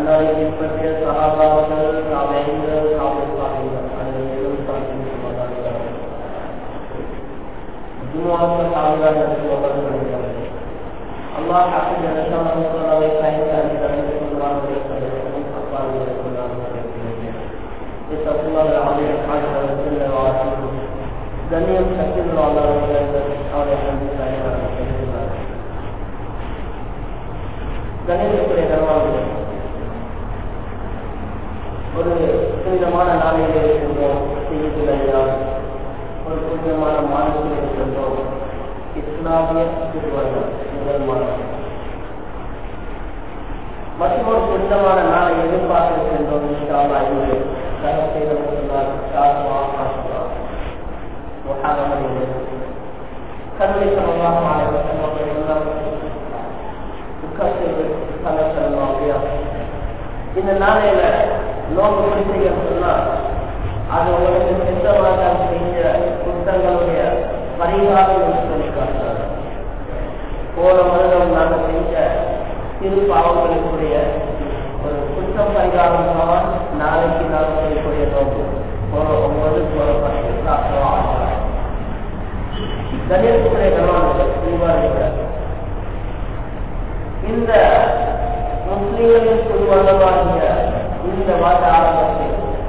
அன்னாரை பின்பற்றிய சகாபாக்கள் தாவேங்கள் காவல்காரர்கள் அனைவரும் சாதித்து ஜுமாவுக்கு சாமிதான் நடத்துவார்கள் அல்லாஹ் ஹாஃபிஸ் ஜனஷான் அவர்களை பயந்து அறிந்து அறிந்து கொள்வார்கள் என்பதற்கும் அப்பால் கொள்வார்கள் اتقوا الله العظيم حق وجل وعلا கண்ணியம் சக்திகள் வாழ்ந்தவர்கள் அவரை கணிதத்துடைய கர்மாவுகள் ஒரு புனிதமான நாளிலே இருக்கின்றோம் செய்திகள் ஒரு புனிதமான மாதத்தில் இருக்கின்றோம் இஸ்லாமிய திருவள்ளுவர் முதல் மாதம் மற்றும் ஒரு புனிதமான நாளை எதிர்பார்த்திருக்கின்றோம் இன்ஷால்லா இது தரம் செய்த சொன்னார் ஷாஸ்மா ஆஷ்மா முகாமது கருணை சமமாக இந்த நாளையில நோக்கு பிடிச்சீங்கன்னு சொன்னா அது உங்களுக்கு சொந்தமாக செஞ்ச புத்தகங்களுடைய பரிகாரம் சொல்லி காட்டுறாங்க போன வருடம் நாங்கள் செஞ்ச சிறு பாவங்களுக்குரிய ஒரு குற்றம் பரிகாரமாக நாளைக்கு நாள் செய்யக்கூடிய நோக்கு போன ஒன்பது போன பத்து கணேசனுடைய கவனம் இந்த முஸ்லிம்களின் குழுவாகிய இந்த வாத ஆரம்பத்தில்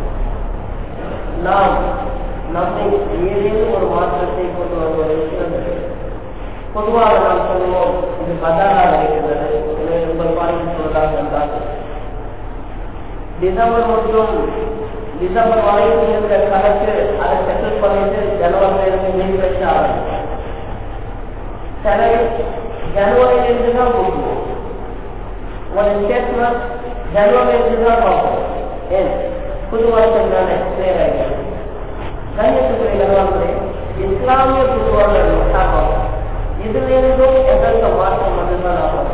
நாம் நம்மை ஏதேனும் ஒரு மாற்றத்தை கொண்டு வருவதை சிறந்தது பொதுவாக நாம் சொல்லுவோம் இது பதாராக இருக்கின்றது எனவே உங்கள் பாடல் சொல்வதாக இருந்தால் டிசம்பர் மற்றும் டிசம்பர் வரைக்கும் இருக்கிற கணக்கு அதை செட்டில் பண்ணிட்டு ஜனவரியிலிருந்து மீன் வச்சு ஆரம்பிக்கும் சிலை ஜனவரியிலிருந்து தான் கொடுக்குவோம் ஒரு ஸ்டேட்மெண்ட் ஜனவரியிலிருந்து தான் பார்ப்போம் ஏன் புது வருஷம் தானே நேராக கண்ணியத்துக்குரிய கனவான்களே இஸ்லாமிய புது வருடம் சாப்பாடு இதிலிருந்தும் எந்தெந்த மாற்றம் மட்டும்தான் ஆகும்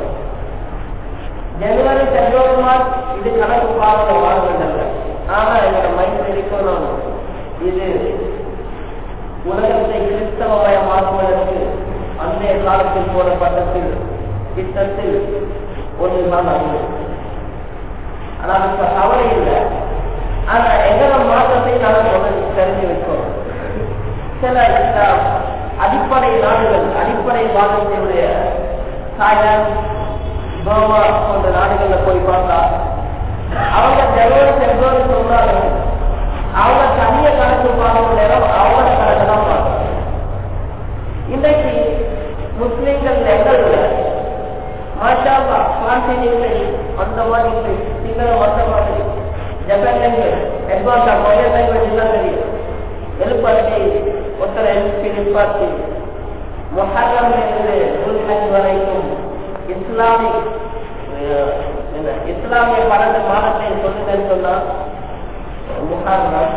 ஜனவரி பிப்ரவரி மார்ச் இது கணக்கு பார்க்க வாழ்வதில்லை ஆனா எங்களோட மைண்ட் இருக்கணும் இது உலகத்தை கிறிஸ்தவமய மாற்றுவதற்கு அன்றைய காலத்தில் போடப்பட்ட திட்டத்தில் ஒன்றுதான் அது ஆனால் இப்ப கவலை இல்லை ஆனா எங்களோட மாற்றத்தை நாங்கள் முதல் தெரிஞ்சு வைக்கணும் சில அடிப்படை நாடுகள் அடிப்படை வாதத்தினுடைய தாய்லாந்து கோவா போன்ற நாடுகள்ல போய் பார்த்தா அவங்க ஜனவரி பிப்ரவரி சொன்னாலும் அவங்க தனிய கணக்கு பார்க்கும் நேரம் அவங்க கணக்கு தான் பார்க்கணும் இன்றைக்கு முஸ்லிம்கள் எங்கள்ல மாஷா பிரான்சின் இங்கிலீஷ் அந்த மாதிரி இங்கிலீஷ் சிங்களம் அந்த மாதிரி ஜப்பான் லாங்குவேஜ் அட்வான்ஸா கொரியன் லாங்குவேஜ் எல்லாம் தெரியும் எழுப்பாட்டி ஒருத்தர் எழுப்பி நிற்பாட்டி மொஹர்ரம் இருந்து நூல்ஹஜ் வரைக்கும் இஸ்லாமிக் இஸ்லாமிய பன்னெண்டு மாதத்தை சொல்லுங்கன்னு சொன்னா முகாரம்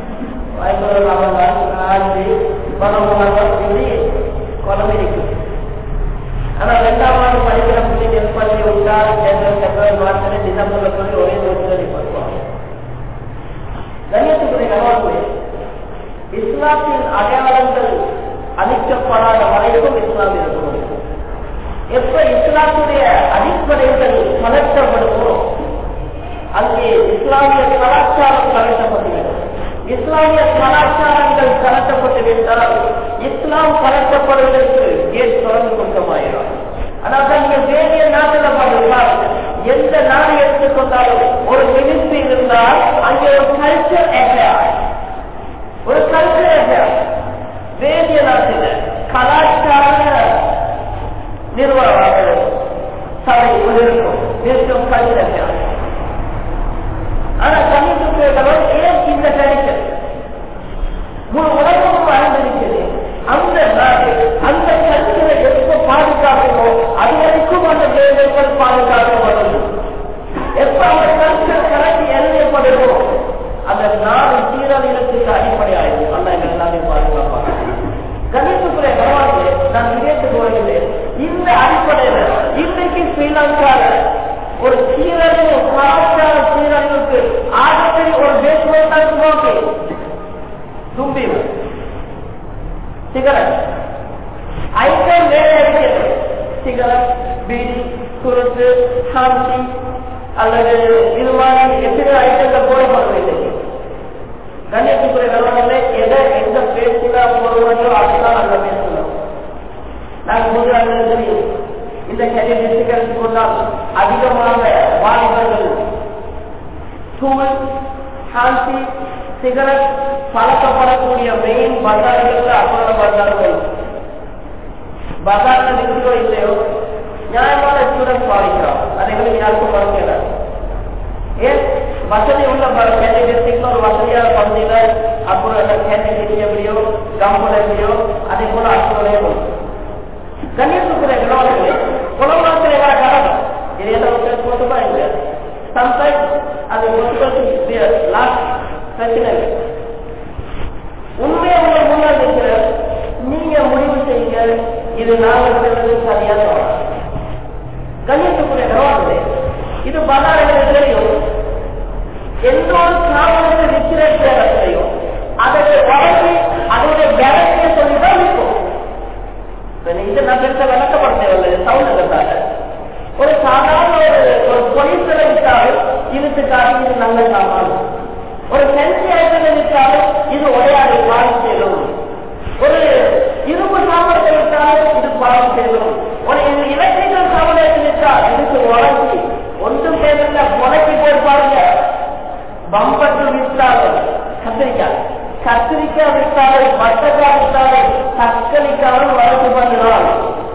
ஆட்சி பணம் சொல்லி குழம்பு இருக்கு ஆனா ரெண்டாம் ஆண்டு படிக்கிற பிள்ளைங்க பண்ணி விட்டா ஜனவரி பிப்ரவரி மார்ச் டிசம்பர்ல சொல்லி ஒரே சொல்லி பண்ணுவாங்க கண்ணியத்துக்குரிய கனவாக்குரிய இஸ்லாத்தின் அடையாளங்கள் அளிக்கப்படாத வரைக்கும் இஸ்லாம் இருக்கணும் எப்ப இஸ்லாத்துடைய அடிப்படைகள் கலட்டப்படுமோ அங்கே இஸ்லாமிய கலாச்சாரம் கலட்டப்பட்டுவிடும் இஸ்லாமிய கலாச்சாரங்கள் கலட்டப்பட்டுவிட்டால் இஸ்லாம் கலட்டப்படுவதற்கு ஏன் தொடர்ந்து கொண்டமாயிரும் அதாவது நீங்க வேண்டிய நாட்டில் பாருங்கள் எந்த நாடு எடுத்துக்கொண்டாலும் ஒரு மினிஸ்ட்ரி இருந்தால் அங்கே ஒரு கல்ச்சர் எஃபேர் ஒரு கல்ச்சர் எஃபேர் வேண்டிய நாட்டில் கலாச்சார நிர்வாகங்கள் சபை இருக்கும் இருக்கும் கல்ச்சர் ஆனா கணித்துறைகளோடு ஏன் இந்த கணிச்சல் முழு உலகமும் அறிந்திருக்கிறது அந்த நாடு அந்த கல்ச்சரை எப்ப பாதுகாக்கணுமோ அது வரைக்கும் அந்த தேவைகள் பாதுகாக்கப்படும் எப்ப அந்த கல்ச்சர் கலந்து எழுதப்படுமோ அந்த நாடு சீரழிவுக்கு அடிப்படையாகும் அல்ல எங்கள் எல்லாத்தையும் பாதுகாப்பாங்க கணித்துக்குரிய கனவாக நான் விடயத்துக்கு வருகிறேன் இந்த அடிப்படையில இன்றைக்கு ஸ்ரீலங்கால ஒரு சீரழிவு கலாச்சார சீரழிவுக்கு ஆகப்படி ஒரு பேசுவதற்கு நோக்கி தும்பி சிகரெட் ஐட்டம் வேற இருக்கிறது சிகரெட் பீடி குருத்து சாந்தி அல்லது இது மாதிரி எத்தனை ஐட்டங்கள் போடப்படவில்லை கண்ணியத்துக்குரிய நிறுவனங்களே எதை எந்த பேச்சுல போடுவதோ அதுதான் அந்த பேசணும் நான் முதலாக தெரியும் இந்த கல்வி எடுத்துக்கிறது கொண்டால் அதிகமாக வாலிபர்கள் தூள் சாந்தி சிகரெட் பழக்கப்படக்கூடிய மெயின் பஜார்கள் அப்புற பஜார்கள் பஜார்ல இருக்கிறோ இல்லையோ நியாயமான ஸ்டூடெண்ட் பாதிக்கிறோம் அதை எங்களுக்கு யாருக்கும் மறக்கல ஏன் வசதி உள்ள கேண்டிடேட்ஸுக்கு ஒரு வசதியான பகுதியில அப்புறம் அந்த கேண்டிடேட் எப்படியோ கம்பெனியோ அதே போல அப்புறம் கண்ணியத்துக்குரிய கிராமங்களே குலமாத்திரை வர கடகம் இது என்ன போட்டுமா இல்லை சம்டைம்ஸ் அது லாஸ்ட் பிரச்சனை இல்லை உண்மையை உங்க முன்னால் இருக்கிற நீங்க முடிவு செய்யுங்க இது நாங்கள் செய்வது சரியா தவறா கண்ணியத்துக்குரிய கிராமங்களே இது பலாரங்களுக்கு தெரியும் எந்த ஒரு சாமானிய விற்கிற சேரத்தையும் அதற்கு வளர்ச்சி அதனுடைய கேரண்டியை சொல்லிதான் இருக்கும் இது நான் பெருசா விளக்கப்படுத்தவில்லை சவுண்டத்தால ஒரு சாதாரண ஒரு ஒரு பொலிசில விட்டாலும் இதுக்கு காட்டி இது நல்ல சாமான் ஒரு சென்சி ஐட்டத்தை விட்டாலும் இது உரையாடு பாடம் செய்யும் ஒரு இரும்பு சாமரத்தை விட்டாலும் இது பாடம் செய்யும் ஒரு இது எலக்ட்ரிக்கல் சாமரத்தை விட்டால் இதுக்கு வளர்ச்சி ஒன்றும் பேருங்க முளைக்கு போய் பாருங்க பம்பட்டு விட்டாலும் கத்திரிக்காய் கத்திரிக்காய் விட்டாலும் வட்டக்காய் விட்டாலும் தக்களிக்காலும் வளர்ச்சி பண்ணினால்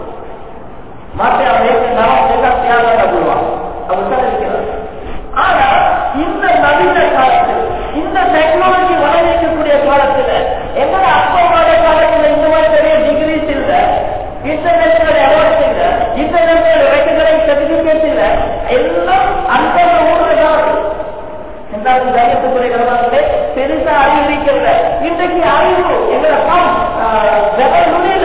மாற்றி அவன் நாம் தியாகம் பண்ணுவான் அப்படித்தான் இருக்கிறார் ஆனா இந்த நவீன காலத்தில் இந்த டெக்னாலஜி வளர்க்கக்கூடிய காலத்துல எங்களோட அப்பா காலத்துல இந்த மாதிரி பெரிய டிகிரிஸ் இல்ல இன்டர்நேஷனல் அவார்ட்ஸ் இல்ல இன்டர்நேஷனல் ரெக்கக்னைஸ் சர்டிபிகேட் இல்ல எல்லாம் அந்த ஊர்ல தான் என்றாலும் தைரியத்துக்குரிய கடமாங்களே பெருசா அறிவு இருக்கிறத இன்றைக்கு அறிவு எங்களை பாம் ஜபல் நுழையில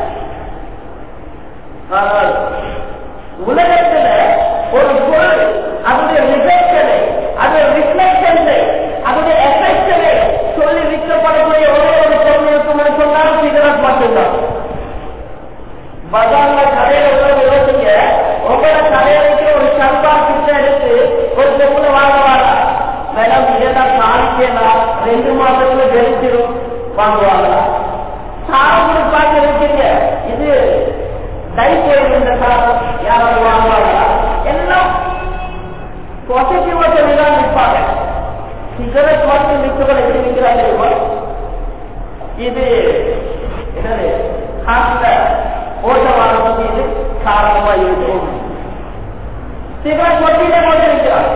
ஆனால் உலகத்துல ஒரு பொருள் அதனுடைய ரிசல்டனை அதனுடைய ரிஃப்ளெக்ஷனை அதனுடைய எஃபெக்டனை சொல்லி விற்கப்படக்கூடிய ஒரே ஒரு பொருள் இருக்கும் சொன்னால் சிகரெட் மட்டும்தான் பஜார்ல கடையில உள்ள யோசிங்க உங்களோட கடையில ஒரு சம்பா கிட்ட எடுத்து ஒரு பொருளை வாங்க வாங்க மேடம் இதெல்லாம் காணிக்கலாம் ரெண்டு மாசத்துல வெடிச்சிடும் வாங்குவாங்களா சாரம் பார்த்து இருக்கீங்க இது டைப்போய் இந்த சாரம் யாராவது வாங்குவாங்களா எல்லாம் பாசிட்டிவா சொல்லிதான் நிற்பாங்க சிகரெட் மட்டும் மிச்சவர்கள் எப்படி நிற்கிறாங்க தெரியுமா இது என்னது ஹார்ட்ல ஓட்டமான வந்து இது காரணமா இருக்கும் சிகரெட் மட்டுமே போட்டு இருக்கிறாங்க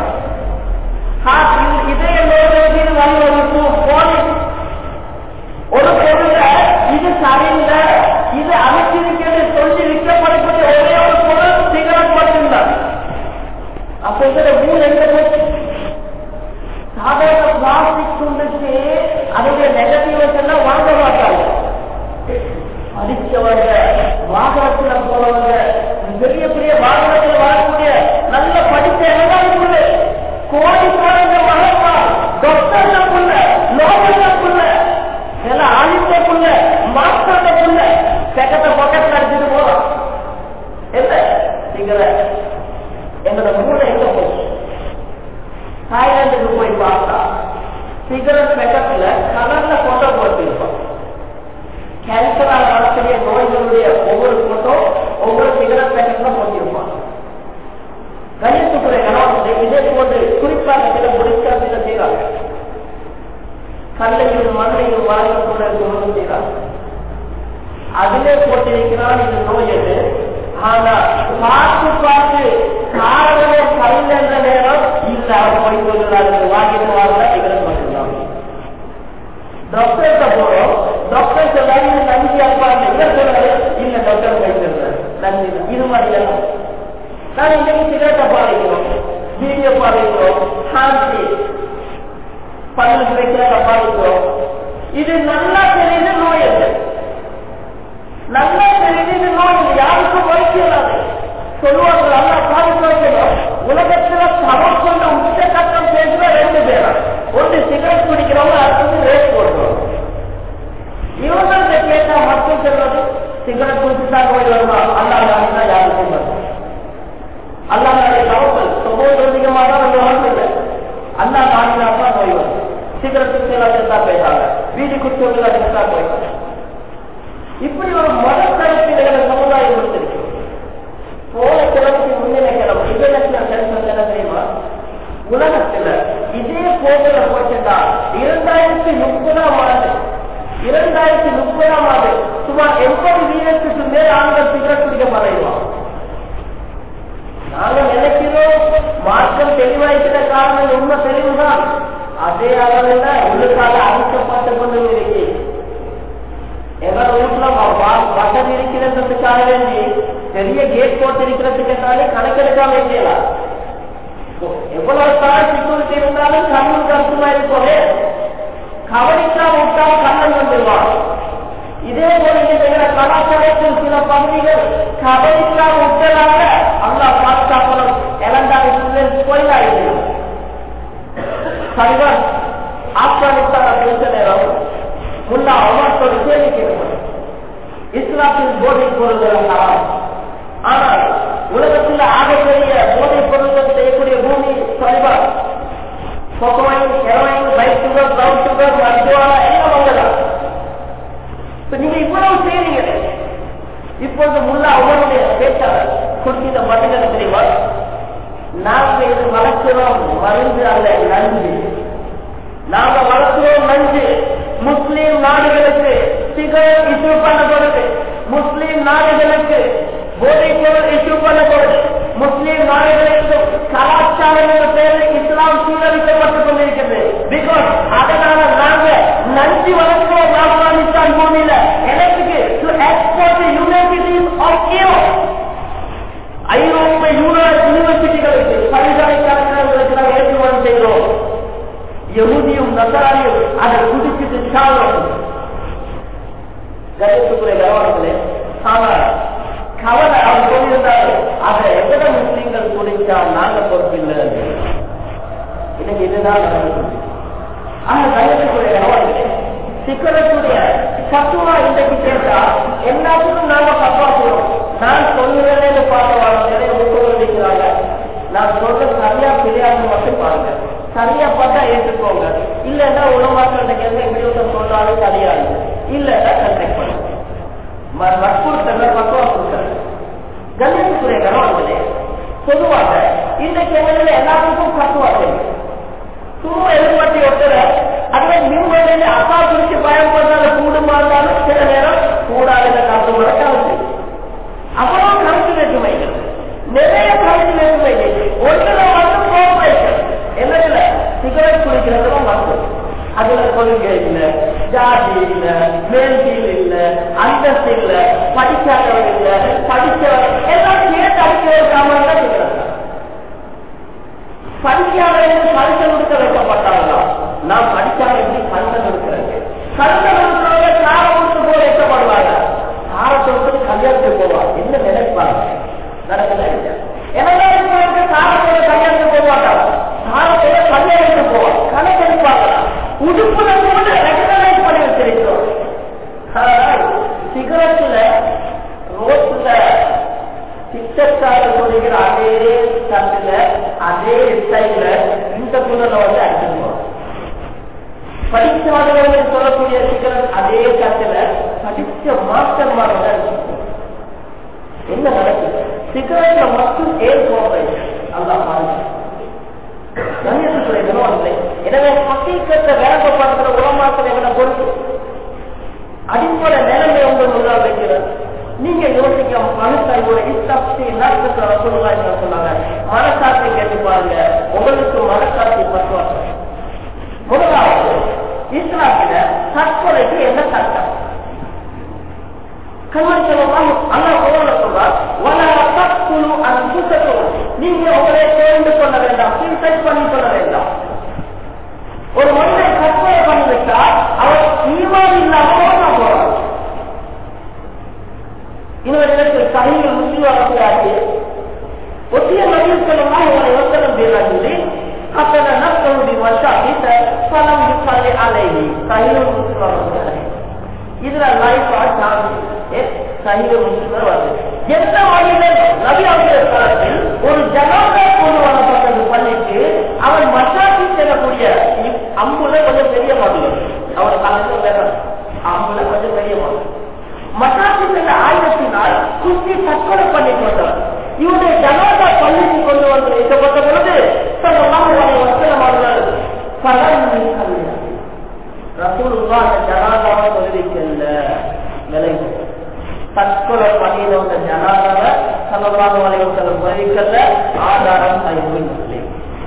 இதய நோய்கள் வந்து ஒரு போலி ஒரு பொருள இது சரியில்லை இது அமைச்சிருக்கிறது சொல்லி விற்கப்படக்கூடிய ஒரே ஒரு பொருள் சிகரெட் மட்டும்தான் அப்ப இதுல மூணு எங்க போச்சு சாதாரண பிளாஸ்டிக் துண்டுக்கு அதனுடைய நெகட்டிவ்ஸ் எல்லாம் வாங்க மாட்டாங்க படிச்சவங்க வாகனத்துல போறவங்க பெரிய பெரிய வாகனத்துல வரக்கூடிய நல்ல படித்த எல்லாருக்குள்ள கோடி கோடிங்க மகப்பா டாக்டர்ல புள்ள லோகல்ல புள்ள எல்லாம் ஆலித்த புள்ள மாஸ்டர்ல புள்ள செகத்த பக்கத்துல அடிச்சுட்டு போறோம் என்ன நீங்கள எங்களோட மூளை எங்க போச்சு தாய்லாந்துக்கு போய் பார்த்தா சிகரெட் பெக்கத்துல கலர்ல போட்டோ போட்டிருப்பான் கேன்சரால் வரக்கூடிய நோய்களுடைய ஒவ்வொரு போட்டோ ஒவ்வொரு சிகரெட் பேக்கெட்ல போட்டிருப்பான் கணித்துக்குரிய கணவன் இதே போன்று குறிப்பாக சில முடிக்காத செய்யறாங்க கல்லையும் மண்ணையும் வழங்கக்கூட குணம் செய்யறாங்க அதிலே போட்டிருக்கிறான் இந்த நோய் எது ஆனா பார்த்து பார்த்து காரணமே கல் என்ற நேரம் இல்ல அவர் போய் சொல்லுறாரு வாங்கிட்டு வாங்க இவரை மட்டும்தான் டாக்டர்கிட்ட போறோம் டாக்டர் சொல்லாரு நன்றி அப்பா இவர் சொல்றாரு இல்ல டாக்டர் போய் சொல்றாரு நன்றி இது மாதிரி எல்லாம் நான் இன்னைக்கு சிகரெட்டை பாதிக்கிறோம் வீடியோ பாதிக்கிறோம் சாந்தி பல்லு வைக்கிறத பாதிக்கிறோம் இது நல்லா தெரியுது நோய் அது நல்லா தெரியுது இது நோய் இது யாருக்கும் வைக்கலாது சொல்லுவாங்க நல்லா பாதிக்கிறோம் உலகத்துல சமம் கொண்ட உச்ச கட்டம் பேசுற ரெண்டு பேரா ஒன்று சிகரெட் குடிக்கிறவங்க அடுத்தது ரேட் போடுறோம் இவங்க கேட்டா மட்டும் சொல்றது சிகரெட் குடிச்சுட்டா நோய் வருமா அல்லா யாருக்கும் வரும் அல்லாஹ்வுடைய தவக்கல் சகோதரதிகமாக அண்ணா நாடினாப்பா நோய் வரும் சிகரெட் குடிச்செல்லாம் செத்தா போயிட்டாங்க வீதி குடிச்சவங்க செத்தா போயிட்டாங்க இப்படி ஒரு மத கருத்து சமுதாயம் கொடுத்திருக்கு போன கிழமைக்கு முன்னிலை கிழமை இன்டர்நேஷனல் சென்சஸ் என்ன தெரியுமா உலகத்துல இதே போக்கில போச்சுட்டா இரண்டாயிரத்தி முப்பதாம் ஆண்டு இரண்டாயிரத்தி முப்பதாம் ஆண்டு சுமார் எண்பது வீதத்துக்கு மேல் ஆண்கள் சிகரெட் குடிக்க மறைவான் நாங்க நினைக்கிறோம் மாற்றம் தெளிவாய்க்கிற காரணம் உண்மை தெளிவுதான் அதே அளவில் உள்ளுக்காக அழிக்கப்பட்டு கொண்டு இருக்கு எங்க வீட்டுல வசதி இருக்கிறதுக்காக வேண்டி பெரிய கேட் போட்டு இருக்கிறதுக்காலே கணக்கெடுக்காம செய்யலாம் எவ்வளவு தான் செக்யூரிட்டி இருந்தாலும் கண்ணும் கருத்துமா இருக்கோமே கவனிக்கா விட்டால் கண்ணன் வந்துடுவான் இதே போல இந்த கலாச்சாரத்தில் சில பகுதிகள் கவனிக்கா விட்டதாக அல்லா பாதுகாப்பணும் இளந்தாரி கோயிலாயிருக்கு சரிதான் ஆப்கானிஸ்தான பேச நேரம் முன்னா அமர்த்தோடு கேள்வி கேட்கணும் இஸ்லாத்தில் போதைப் பொருள்கள் ஹராம் ஆனால் உலகத்தில் ஆகப்பெரிய போதைப் பொருள்கள் செய்யக்கூடிய பூமி சரிதான் கொக்கோயின் ஹெரோயின் பைக் சுகர் ப்ரௌன் சுகர் மருத்துவம் எல்லாம் அவங்கதான் இப்ப நீங்க இவ்வளவு செய்றீங்க இப்பொழுது முல்லா அவருடைய பேச்சாளர் கொடுத்த பதில் தெரியுமா நாங்க இது வளர்க்கிறோம் மருந்து அல்ல நஞ்சு நாங்க வளர்க்கிறோம் நஞ்சு முஸ்லீம் நாடுகளுக்கு சிகரெட் இஷ்யூ பண்ணப்படுது முஸ்லீம் நாடுகளுக்கு போதைப் பொருள் இஷ்யூ பண்ணப்படுது முஸ்லீம் நாடுகளுக்கு கலாச்சாரம் என்ற பெயரில் இஸ்லாம் சீரழிக்கப்பட்டுக் கொண்டிருக்கிறது பிகாஸ் அதனால நாங்க நன்றி வளர்க்கிறோம் ஆப்கானிஸ்தான் பூமியில எனக்கு to export universities of Europe ஐரோப்பிய யூனிவர்சிட்டிகளுக்கு பல்கலைக்கழகங்களுக்கு நாங்கள் ஏற்றுமதி செய்கிறோம் யகுதியும் நசராணியும் அதை குடிச்சிட்டு சாகும் கருத்துக்குரிய கவனத்திலே ஆனால் கவலை அவர் சொல்லியிருந்தாரு அதை எத்தனை முஸ்லீம்கள் குடிச்சா நாங்க பொறுப்பில்லை இன்னைக்கு இதுதான் நடக்குது ஆனா கருத்துக்குரிய கவனத்திலே சிக்கனத்துடைய சத்துவா இன்றைக்கு கேட்டா எல்லாத்துக்கும் நாம காப்பாற்றுவோம் நான் சொல்லுறேன்னு பார்க்க நிறைய முக்கியம் இருக்கிறாங்க நான் சொல்ற சரியா தெரியாது மட்டும் பாருங்க சரியா பார்த்தா ஏற்றுக்கோங்க இல்லன்னா உணவாக்க கேள்வி எப்படி சொன்னாலும் சரியாது இல்லன்னா கண்டக்ட் பண்ணுங்க வற்புறுத்தல பக்குவம் கொடுத்தல் கண்ணியத்துக்குரிய கணவன்களே பொதுவாக இன்றைக்கு எங்களில் எல்லாத்துக்கும் கத்துவா தெரியும் சும்மா எதிர்பார்த்து ஒட்டுற அதுவே மின்வெளியில அப்பா குறிச்சு பயன்படுறத கூடுமா இருந்தாலும் சில நேரம் கூடாத காத்து வர கருத்து அவ்வளவு கருத்து வேற்றுமைகள் நிறைய கருத்து வேற்றுமைகள் ஒன்றுல மட்டும் கோபரேஷன் என்னதுல சிகரெட் குடிக்கிறதுல மட்டும் அதுல கொள்கை இல்ல ஜாதி இல்ல மேல்கீழ் இல்ல அந்தஸ்து இல்ல படிக்காதவர் இல்ல படிச்சவர் எல்லாம் சேர்த்து அடிக்க வைக்காம தான் இருக்கிறாங்க படிக்காதவர்கள் பரிசு கொடுக்க வைக்கப்பட்டார்களா நாம் படிக்காத எப்படி பரிசு கொடுக்கிறது கருத்தை கொடுக்கிறவங்க கார கொடுத்து போய் வைக்கப்படுவாங்க காரத்தை விட்டு கல்யாணத்துக்கு போவாங்க என்ன நினைப்பாங்க நடக்கல எனவே காரத்தோட கல்யாணத்துக்கு போக மாட்டாங்க காரத்தோட கல்யாணத்துக்கு போவாங்க கணக்கெடுப்பாங்களா உடுப்புல கூட ரெக்கனைஸ் பண்ணி வச்சிருக்கிறோம் சிகரெட்ல ரோட்ல சிக்ஸக்காக சொல்லிக்கிற அதே தட்டுல அதே ஸ்டைல இந்த குழந்தை வந்து அடிச்சிருவோம் படிச்சவர்கள் சொல்லக்கூடிய சிகரெட் அதே தட்டுல படிச்ச மாஸ்டர் மாதிரி என்ன நடக்குது சிகரெட்ல மட்டும் ஏன் கோபரேஷன் அல்லா பாருங்க கண்ணியத்துக்குரிய நிறுவனத்தை எனவே ஹக்கீக்கத்தை வேலைப்படுத்துற உலமாக்கள் எங்களை பொறுத்து அடிப்படை நிலைமை உங்கள் முன்னால் வைக்கிறது நீங்க யோசிக்க மனசாய்வோட இஸ்லாப்தி நாட்டுக்கு ரசூலுல்லாஹி சொன்னாங்க மனசாட்சி கேட்டு பாருங்க உங்களுக்கு மனசாட்சி பத்துவாங்க முதலாவது இஸ்லாத்தில தற்கொலைக்கு என்ன சட்டம் கண்மணிக்கலாம் அல்லா குரான சொல்றார் வலா தக்குழு அன்புசத்தும் நீங்க உங்களை தேர்ந்து கொள்ள வேண்டாம் சூசைட் பண்ணி கொள்ள வேண்டாம் ஒரு மனிதன் தற்கொலை பண்ணிவிட்டால் அவர் ஈமான் இல்லாம போறார் இன்னொரு இடத்தில் சகையில் முஸ்லிம் வரக்கூடாது ஒட்டிய நபியில் சொல்லலாம் இவரை யோசனை பேராது கத்தன நப்தனுடைய மஷாஹித பலம் யுசாலி அலைஹி சஹீல் முஸ்லிம் வரக்கூடாது இதுல லைஃபா சாமி சஹீல் முஸ்லிம் வருது எந்த மனிதன் நபி அவர்கள் காலத்தில் ஒரு ஜனாதா கொண்டு வரப்பட்டது பண்ணிட்டு அவன் மஷாஹித் என்ற பள்ளிக்கு கொண்டு வந்து வைக்கப்பட்ட பொழுது சொல்லலாம் வசனம் அவர்கள் பலன் ரசூலுல்லா அந்த ஜனாதாவை தொழுவிக்கல்ல விளைவு தற்கொலை பண்ணினவங்க ஜனாதாவை சமமாக வளைவத்தில் தொழுவிக்கல்ல ஆதாரம் ஐந்து முஸ்லீம்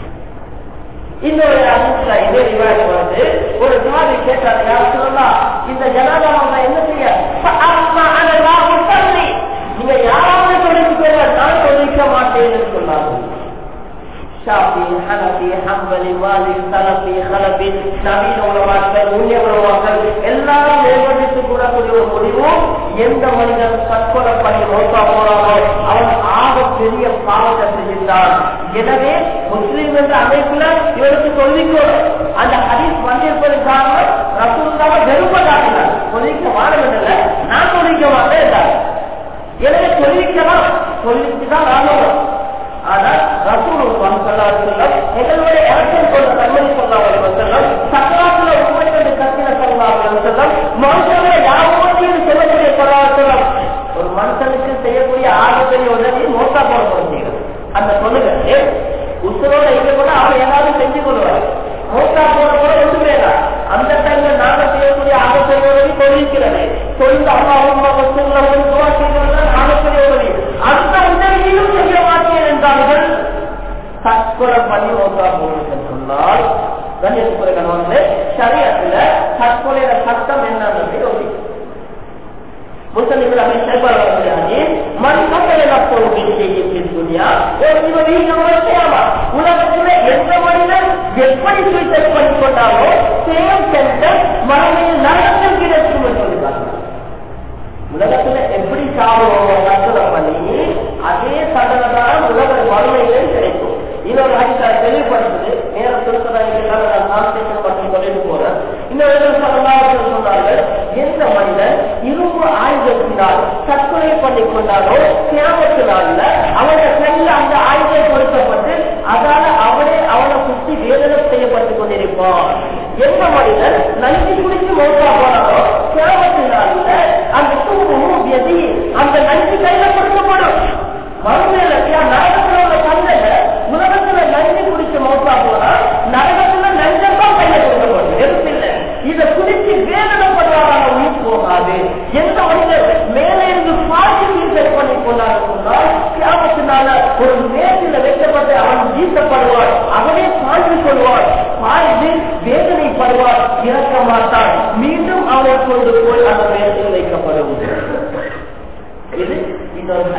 இன்னொரு அனுஷ்டா இதே ரிவாய்ட் வந்து ஒரு சாதி கேட்டாரு யார் சொல்லலாம் இந்த ஜனாதாவை நான் என்ன செய்ய அம்மா அனலா முசல்லி நீங்க யாராவது சொல்லிக்க நான் சொல்லிக்க மாட்டேன்னு சொன்னாங்க ஷாஃபி ஹனபி ஹம்பலி மாலி சலபி ஹலபி நவீன உலமாக்கள் உண்ணிய உலமாக்கள் எல்லாரும் மேம்படுத்தி கூடக்கூடிய ஒரு முடிவும் எந்த மனிதன் தற்கொலை பண்ணி நோக்கா போறானோ அவன் ஆக பெரிய பாவத்தை செஞ்சிருந்தான் எனவே முஸ்லீம் என்ற அமைப்புல இவருக்கு சொல்லிக்கணும் அந்த ஹதீஸ் வந்திருப்பது காரணம் ரசூல்லாவை வெறுப்பதாகிறார் சொல்லிக்க வாழவில்லை நான் சொல்லிக்க மாட்டேன் என்றார். எனவே சொல்லிக்கலாம் சொல்லிச்சுதான் நானும் ஆனால் ரசூல் செல்லம் எங்களுடைய இறக்கம் கொண்ட தன்மை சொல்லாமல் செல்லம் சக்கராத்துல உண்மைக்கு கத்தின சொல்லாமல் செல்லம் மனுஷனை யாரோடையும் சொல்லக்கூடிய சொல்லாமல் ஒரு மனுஷனுக்கு செய்யக்கூடிய ஆகப்பெரிய உதவி மோட்டா போட செய்கிறது அந்த சொல்லுங்க உத்தரோட இருக்க கூட அவன் ஏதாவது செஞ்சு கொள்வார் மோட்டா போட கூட ஒன்றுமே இல்லை. அந்த டைம்ல நாங்க செய்யக்கூடிய ஆகப்பெரிய உதவி சொல்லிக்கிறது சொல்லிட்டு அம்மா அம்மா வசூல்ல செய்கிறது ஆகப்பெரிய உதவி அந்த உதவியும் செய்ய மாட்டேன் என்றார்கள் தற்கொலை பண்ணி மோட்டா போடுறது சொன்னால் கண்ணியத்துக்குறை கணவன்களே சரியத்துல தற்கொலையில சட்டம் என்னன்றது யோசிக்கும் முஸ்லிம்கள் அப்படி செயல்படுறாங்க மண் கட்டளை நப்போது செய்யும் துணியா ஒரு இவன் உலகத்துல எந்த மனிதன் எப்படி சூசைட் பண்ணி கொண்டாலோ சேம் சென்டர் மறுமையில் நரகத்தில் கிடைக்கும் என்று சொல்லுவாங்க உலகத்துல எப்படி சாப்பிடுவோமோ தற்கொலை பண்ணி அதே தண்டனை தான் உலக மறுமையிலே கிடைக்கும் இன்னொரு ஹரிசா தெளிவுபடுத்துது நேரம் திருத்ததாக நான் டிரான்ஸ்லேஷன் பண்ணி சொல்லிட்டு போறேன் இன்னொரு சொல்லலாம் சொன்னார்கள் எந்த மனிதன் இரும்பு ஆயுதத்தினால் தற்கொலை பண்ணி கொண்டாலோ தியாகத்து நாள்ல அவன கையில அந்த ஆயுதம் கொடுக்கப்பட்டு அதால அவனே அவனை சுற்றி வேதனை செய்யப்பட்டுக் கொண்டிருப்பான் எந்த மனிதன் நன்றி குடித்து மோசா போனாலோ தியாகத்து நாள்ல அந்த தூக்கமும் எதி அந்த நன்றி கையில கொடுக்கப்படும் மறுமையில நரகத்துல உள்ள சந்தையில உலகத்துல நன்றி குடிச்சு மோசா போனா நரகத்துல நஞ்சத்தான் கையில கொடுக்கப்படும் எடுப்பில்லை இதை குடிச்சு வேதனைப்படுவாரான உயிர் போகாது எந்த மனிதர் மேலே இருந்து பாசி சூசைட் பண்ணி கொண்டார் சொன்னால் தியாகத்தினால ஒரு மேட்டில வைக்கப்பட்டு அவன் வீசப்படுவார் அவனே பாய்ந்து கொள்வார் பாய்ந்து வேதனைப்படுவார் இறக்க மாட்டான் மீண்டும் அவனை கொண்டு போய் அந்த மேட்டில் வைக்கப்படும் இது இன்னொரு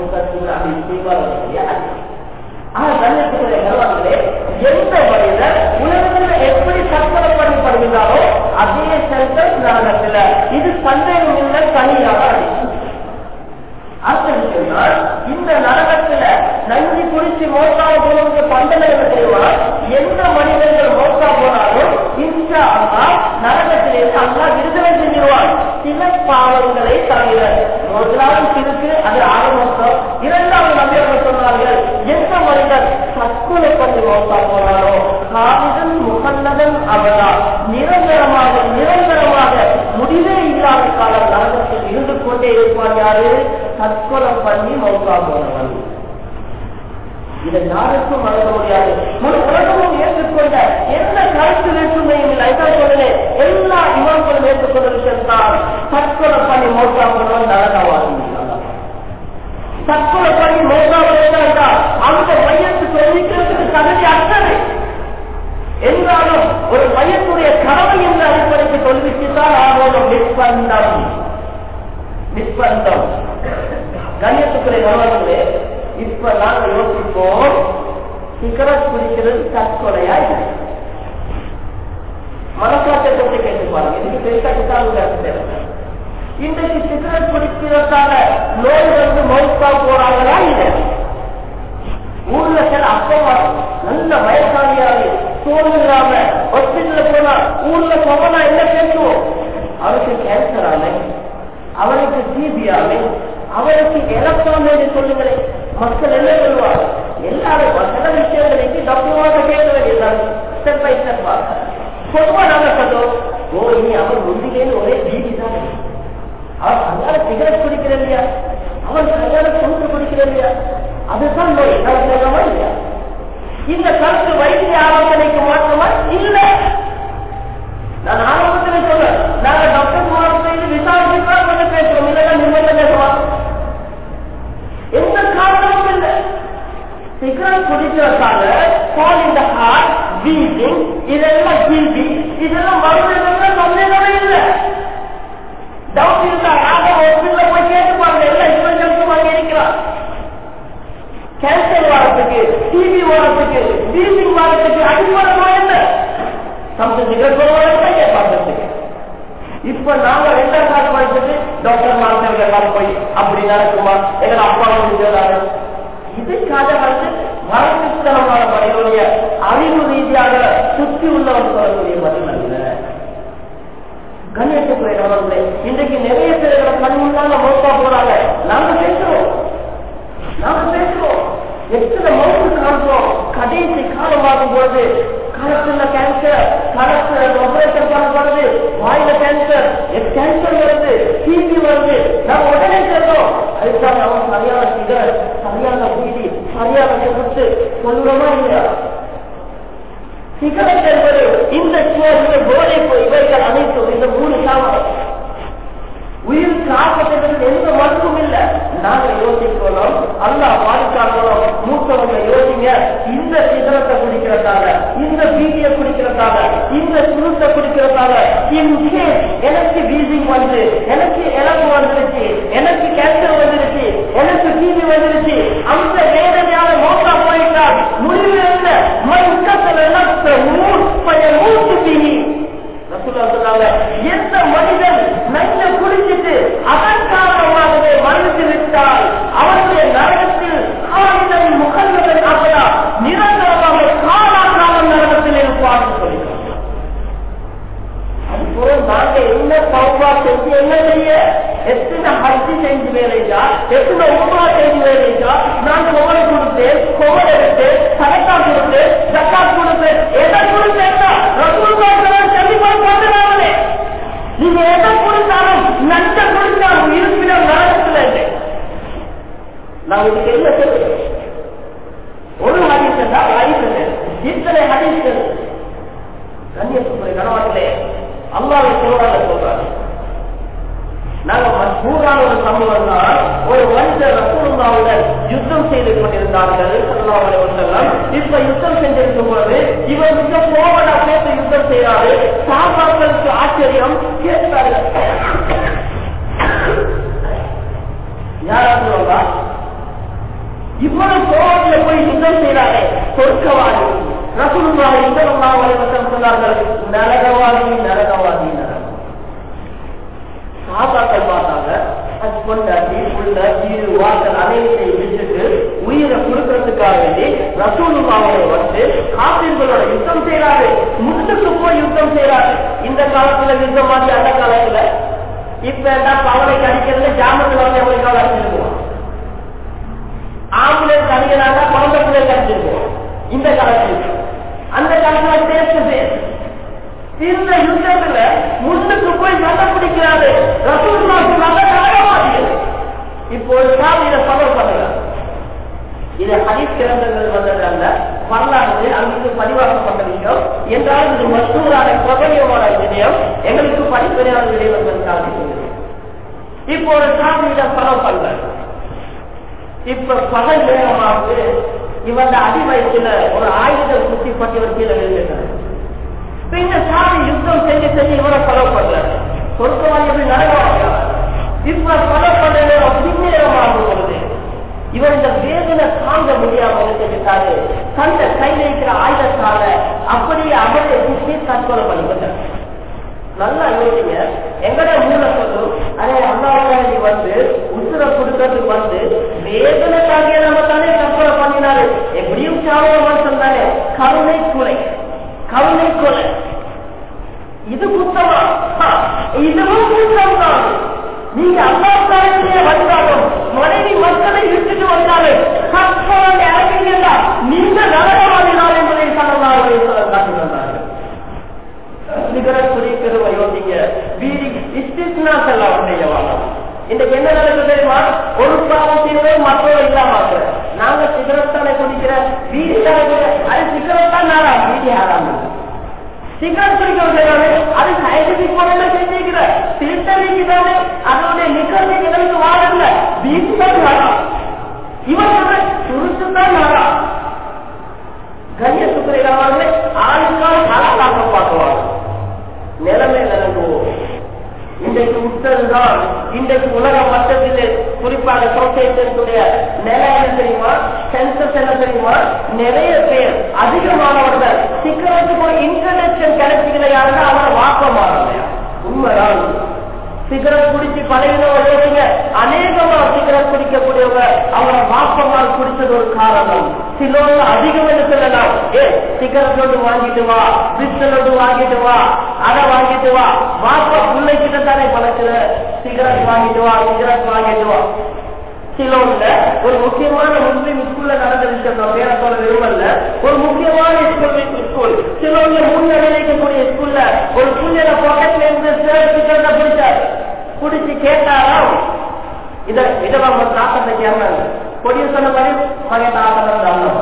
எந்த மனிதர் உலகத்தில் எப்படி தற்கொலை பண்ணப்படுகிறாரோ அதே சென்டர் நரகத்தில் இது சந்தேகம் இல்லை தனியாக அர்த்தம் சொன்னால் இந்த நரகத்துல நஞ்சு குடிச்சு மோசா போனவங்க பந்தனை என்ன தெரியுமா எந்த மனிதர்கள் மோசா போனாலும் இன்ஷா அல்லா நரகத்திலிருந்து அல்லா விடுதலை செஞ்சிருவார் சில பாவங்களை தவிர முதலாவது சிறுக்கு அது ஆரம்பம் இரண்டாவது நம்பியவர்கள் சொன்னார்கள் எந்த மனிதர் தற்கொலை பண்ணி மோசா போனாரோ காவிதன் முகன்னதன் அவரா நிரந்தரமாக நிரந்தரமாக முடிவே இல்லாத காலம் நரகத்தில் இருந்து கொண்டே இருப்பார் யாரு தற்கொலை பண்ணி மௌசா போனவன் இதை யாருக்கும் வழங்க முடியாது முழு உலகமும் ஏற்றுக்கொண்ட எந்த கருத்து வேற்றுமையும் இல்லை இதான் சொல்லுறேன் எல்லா இமாம்களும் ஏற்றுக்கொண்ட விஷயம் தான் தற்கொலை பண்ணி மௌசா போனவன் நரகவாதி தற்கொலை பண்ணி மௌசா போனவன் அந்த மையத்து சொல்லிக்கிறதுக்கு தகுதி அத்தனை என்றாலும் ஒரு மையத்துடைய கடமை என்ற அடிப்படைக்கு சொல்லிச்சுதான் ஆகணும் நிர்பந்தம் நிர்பந்தம் கண்ணியத்துக்குரிய கவனங்களே இப்ப நாங்க யோசிப்போம் சிகரெட் குடிக்கிறது தற்கொலையா மனசாட்சியை கொண்டு கேட்டு பாருங்க இதுக்கு பெருசா கிட்டாங்க இன்றைக்கு சிகரெட் குடிக்கிறதால நோய் வந்து மௌத்தா போறாங்களா இல்லை ஊர்ல சில அப்பா நல்ல வயசாளியாரு தோணுகிறாம ஹாஸ்பிட்டல்ல போனா ஊர்ல போனா என்ன பேசுவோம் அவருக்கு கேன்சர் ஆலை அவனுக்கு ஜிபியாவே அவருக்கு இறப்பாம என்று சொல்லுங்களேன் மக்கள் என்ன சொல்லுவார் எல்லாரும் சில விஷயங்களுக்கு டாக்டராக கேட்க வேண்டியதான் ஸ்டெப் பை ஸ்டெப் பொதுவா நாங்க சொல்றோம் ஓ இனி அவர் முந்திலேன்னு ஒரே ஜிபி தான் அவர் அங்கால சிகரெட் குடிக்கிற இல்லையா அவன் கையால கொண்டு குடிக்கிற இல்லையா அதுதான் நோய் இந்த கருத்து வைத்திய ஆலோசனைக்கு மாற்றமா இல்ல நான் ஆரம்பத்தில் சொல்றேன் நாங்க டாக்டர் மாவட்டத்தில் விசாரிச்சுதான் வந்து பேசுறோம் இல்லைன்னா நிம்மதியா பேச மாட்டோம் எந்த காரணமும் இல்லை சிகரெட் குடிக்கிறதால ஃபால் இந்த ஹார்ட் வீசிங் இதெல்லாம் கில்பி இதெல்லாம் மருந்து சந்தேகமே இல்லை டவுட் இருந்தா யாரோ ஹாஸ்பிட்டல போய் கேட்டு பாருங்க எல்லாம் இன்வென்ஷன்ஸும் அங்கே இருக்கிறான் கேன்சர் வரத்துக்கு டிபி வரத்துக்கு வீசிங் வரத்துக்கு அடிப்படை நோய் என்ன சம்திங் சிகரெட் வரவங்க கேட்பாங்க இப்ப நாங்க ரெண்டாம் கிளாஸ் படிச்சுட்டு டாக்டர் மாஸ்டர் எல்லாம் போய் அப்படி நடக்குமா எங்க அப்பா செஞ்சாரு இதுக்காக வந்து மரபுத்தனமான மனிதனுடைய அறிவு ரீதியாக சுற்றி உள்ளவன் சொல்லக்கூடிய பதில் அல்ல கண்ணியத்துக்குரியவர்களே இன்றைக்கு நிறைய பேர் கண் முன்னால மோசா போறாங்க நாங்க பேசுறோம் நாங்க பேசுறோம் எத்தனை மவுத்து காண்றோம் கடைசி காலமாகும் பொழுது கணக்குல கேன்சர் கணக்கு ஆபரேஷன் பண்ணப்படுது வாயில கேன்சர் கேன்சர் வருது டிபி வருது நம்ம உடனே சொல்றோம் அதுக்காக அவன் சரியான சிகர் சரியான வீதி சரியான சிகரெட்டு சொல்லுறோமா இல்லையா சிகரெட் என்பது இந்த சுவர் போதை இவைகள் அனைத்தும் இந்த மூணு சாமரம் உயிர் காப்பதற்கு எந்த மருத்துவம் இல்ல நாங்க யோசிக்கிறோம் அல்லா பாதிக்காதோம் மூத்தவங்க யோசிங்க இந்த சிகரத்தை குடிக்கிறதால இந்த பீதியை குடிக்கிறதால இந்த சுருத்தை குடிக்கிறதால எனக்கு வீசிங் வந்து எனக்கு இழப்பு வந்துருச்சு எனக்கு கேன்சர் வந்துருச்சு எனக்கு டிவி வந்துருச்சு அந்த வேதனையால மோசா போயிட்டால் முடிவு என்ன மறுக்கத்தில் மூச்சு தீனி எந்த மனிதன் நஞ்ச குடிச்சிட்டு அதன் காரணமாகவே மறைத்து விட்டால் அவருடைய நரகத்தில் காலிதன் முகல்வதன் அப்படா நிரந்தரமாக காலாகாலம் நரகத்தில் இருப்பார் சொல்கிறார் அதுபோல நாங்க என்ன பௌவா செஞ்சு என்ன செய்ய எத்தனை ஹஜ்ஜி செஞ்சு வேலையா எத்தனை உமா செஞ்சு வேலையா நான் கொவலை கொடுத்தேன் கொவல் எடுத்தேன் சதக்கா கொடுத்தேன் சக்கா கொடுத்தேன் எதை கொடுத்தேன்னா ரசூல் கண்டிப்பா போட்டுறாங்களே நீங்க எதை கொடுத்தாலும் நஞ்ச கொடுத்தாலும் இருப்பிடம் நரகத்தில் இல்லை நான் இதுக்கு என்ன சொல்றேன் ஒரு ஹதீஸ் தான் ஹதீஸ் இத்தனை ஹதீஸ்கள் கண்ணியத்துக்குரிய கணவர்களே அல்லாவை சொல்றாங்க சொல்றாங்க நாங்க மசூரான ஒரு சம்பவம் தான் ஒரு மனிதர் ரசூலுல்லாவுடன் யுத்தம் செய்து கொண்டிருந்தார்கள் சல்லாஹ் வசல்லம் இப்ப யுத்தம் செஞ்சிருக்கும் போது இவர் மிக கோவலா போட்டு யுத்தம் செய்யறாரு சாபாக்களுக்கு ஆச்சரியம் கேட்டார்கள் யாரா சொல்லுவா இவ்வளவு கோவத்துல போய் யுத்தம் செய்யறாரு சொர்க்கவாதி ரசூலுல்லாஹி ஸல்லல்லாஹு அலைஹி வஸல்லம் சொன்னார்கள் நரகவாதி நரகவாதி நரகம் சாபாக்கள் பார்த்தாங்க அது கொண்டாட்டி உள்ள வீடு வாசல் அனைத்தை விட்டுட்டு உயிரை கொடுக்கறதுக்காக வேண்டி ரசூலுல்லாவை வந்து காப்பீர்களோட யுத்தம் செய்யறாரு முன்னுக்கு போய் யுத்தம் செய்யறாரு இந்த காலத்துல யுத்தம் மாதிரி அந்த காலத்துல இப்ப என்ன பவனை கடிக்கிறது ஜாமத்துல வந்து எவ்வளவு அடிச்சிருக்குவோம் ஆம்புலன்ஸ் அடிக்கிறாங்க குழந்தை பிள்ளை கடிச்சிருக்குவோம் இந்த காலத்துல அந்த காலத்துல பேசு பேசு இந்த யுத்தத்துல முன்னுக்கு போய் சண்டை பிடிக்கிறாரு ரசூல்லாக்கு நல்ல காரணமாகிறது இப்போ ஒரு சாமி இதை ஃபாலோ பண்ணுறாங்க இது ஹரிஸ் கிரந்தங்கள் வந்ததல்ல வரலாறு அங்கிருந்து பதிவாக்கப்பட்ட விஷயம் என்றாலும் இது மசூரான பிரபலியமான விஷயம் எங்களுக்கு படிப்படியான விடயம் என்பதற்காக இப்போ ஒரு சாமி இதை ஃபாலோ பண்றாங்க இப்ப பகல் நேரமாவது இவன் அடி வயசுல ஒரு ஆயுதம் குத்தி பட்டி வச்சியில விழுந்துட்டாங்க இந்த சாமி யுத்தம் செஞ்சு செஞ்சு இவரை ஃபாலோ பண்ற சொர்க்கவாதி எப்படி நடவாங்க இப்ப ஃபாலோ பண்ண நேரம் பின்னேறமாகும் பொழுது இவர் இந்த வேதனை தாங்க முடியாம செஞ்சுட்டாரு தந்த கையில் இருக்கிற ஆயுதத்தால அப்படியே அவரை குத்தி தற்கொலை பண்ணிவிட்டார் நல்லா யோசிங்க எங்கட மூல சொல்லும் அதே அண்ணாவுக்காண்டி வந்து உசுர கொடுக்கறதுக்கு வந்து வேதனைக்காக நம்ம தானே தற்கொலை பண்ணினாரு எப்படியும் சாவோ மனுஷன் தானே கருணை கொலை கருணை கொலை இது குத்தமா இதுவும் குத்தம் தான் நீங்க அல்லாவுக்காரே வந்தாலும் மனைவி மக்களை விட்டுட்டு வந்தாலும் கற்பனை இறங்குங்களா நீங்க நரகவாதினால் என்பதை சனதாவுடைய காட்டி வந்தார்கள் சிகரெட் குடிக்கிறவ யோசிங்க வீதி இஸ்டிஸ்னா செல்ல உடைய வாழம் இன்னைக்கு என்ன நடக்குது தெரியுமா ஒரு பாவம் செய்வது மற்றவங்க இல்லாம நாங்க சிகரெட் தானே குடிக்கிற வீதி தானே அது சிகரெட் குடிக்கிறது அது சயின்டிபிக் முறையில செஞ்சுக்கிற திருத்தணிக்கு தானே அதனுடைய நிகழ்ச்சி எங்களுக்கு வாழல வீட்டு தான் வாழலாம் இவன் சொல்ற சுருட்டு தான் வாழலாம் கண்ணியத்துக்குரியவர்களே ஆளுக்கால் அழகாக பார்க்குவாங்க நிலைமை நிலங்குவோம் இன்றைக்கு உத்ததுதான் இன்றைக்கு உலக மட்டத்தில் குறிப்பாக சொசைட்டினுடைய நிலை என்ன தெரியுமா சென்சஸ் என்ன தெரியுமா நிறைய பேர் அதிகமானவர்கள் சிக்கனத்துக்கு ஒரு இன்டர்நெக்ஷன் கிடைச்சிக்கலையாருன்னா அவரை வாக்கமாறலையா உண்மைதான் சிகரெட் குடிச்சு பழகினவங்க அநேகமா சிகரெட் குடிக்கக்கூடியவங்க அவரை வாப்பமால் குடிச்சது ஒரு காரணம் சிலோங்க அதிகம் என்று சொல்லலாம் ஏ சிகரெட் ஒன்று வாங்கிட்டு வா பிஸ்டல் ஒன்று வாங்கிட்டு வா அதை வாங்கிட்டு வா வாப்பா பிள்ளைகிட்ட தானே பழக்கிற சிகரெட் வாங்கிட்டு வா சிகரெட் வாங்கிட்டு வா சிலோன்ல ஒரு முக்கியமான முஸ்லீம் ஸ்கூல்ல நடந்த விஷயம் நான் பேர சொல்ல விரும்பல ஒரு முக்கியமான ஸ்கூல் சிலோன்ல முன்னணி இருக்கக்கூடிய ஸ்கூல்ல ஒரு புள்ளைய பாக்கெட்ல இருந்து சிகரெட் பிடிச்சாரு பிடிச்சு கேட்டாராம் இத இதை நம்ம தாக்கத்தை சேர்ந்தாங்க கொடிய சொன்ன மாதிரி மகன் தாக்கத்தை அண்ணமா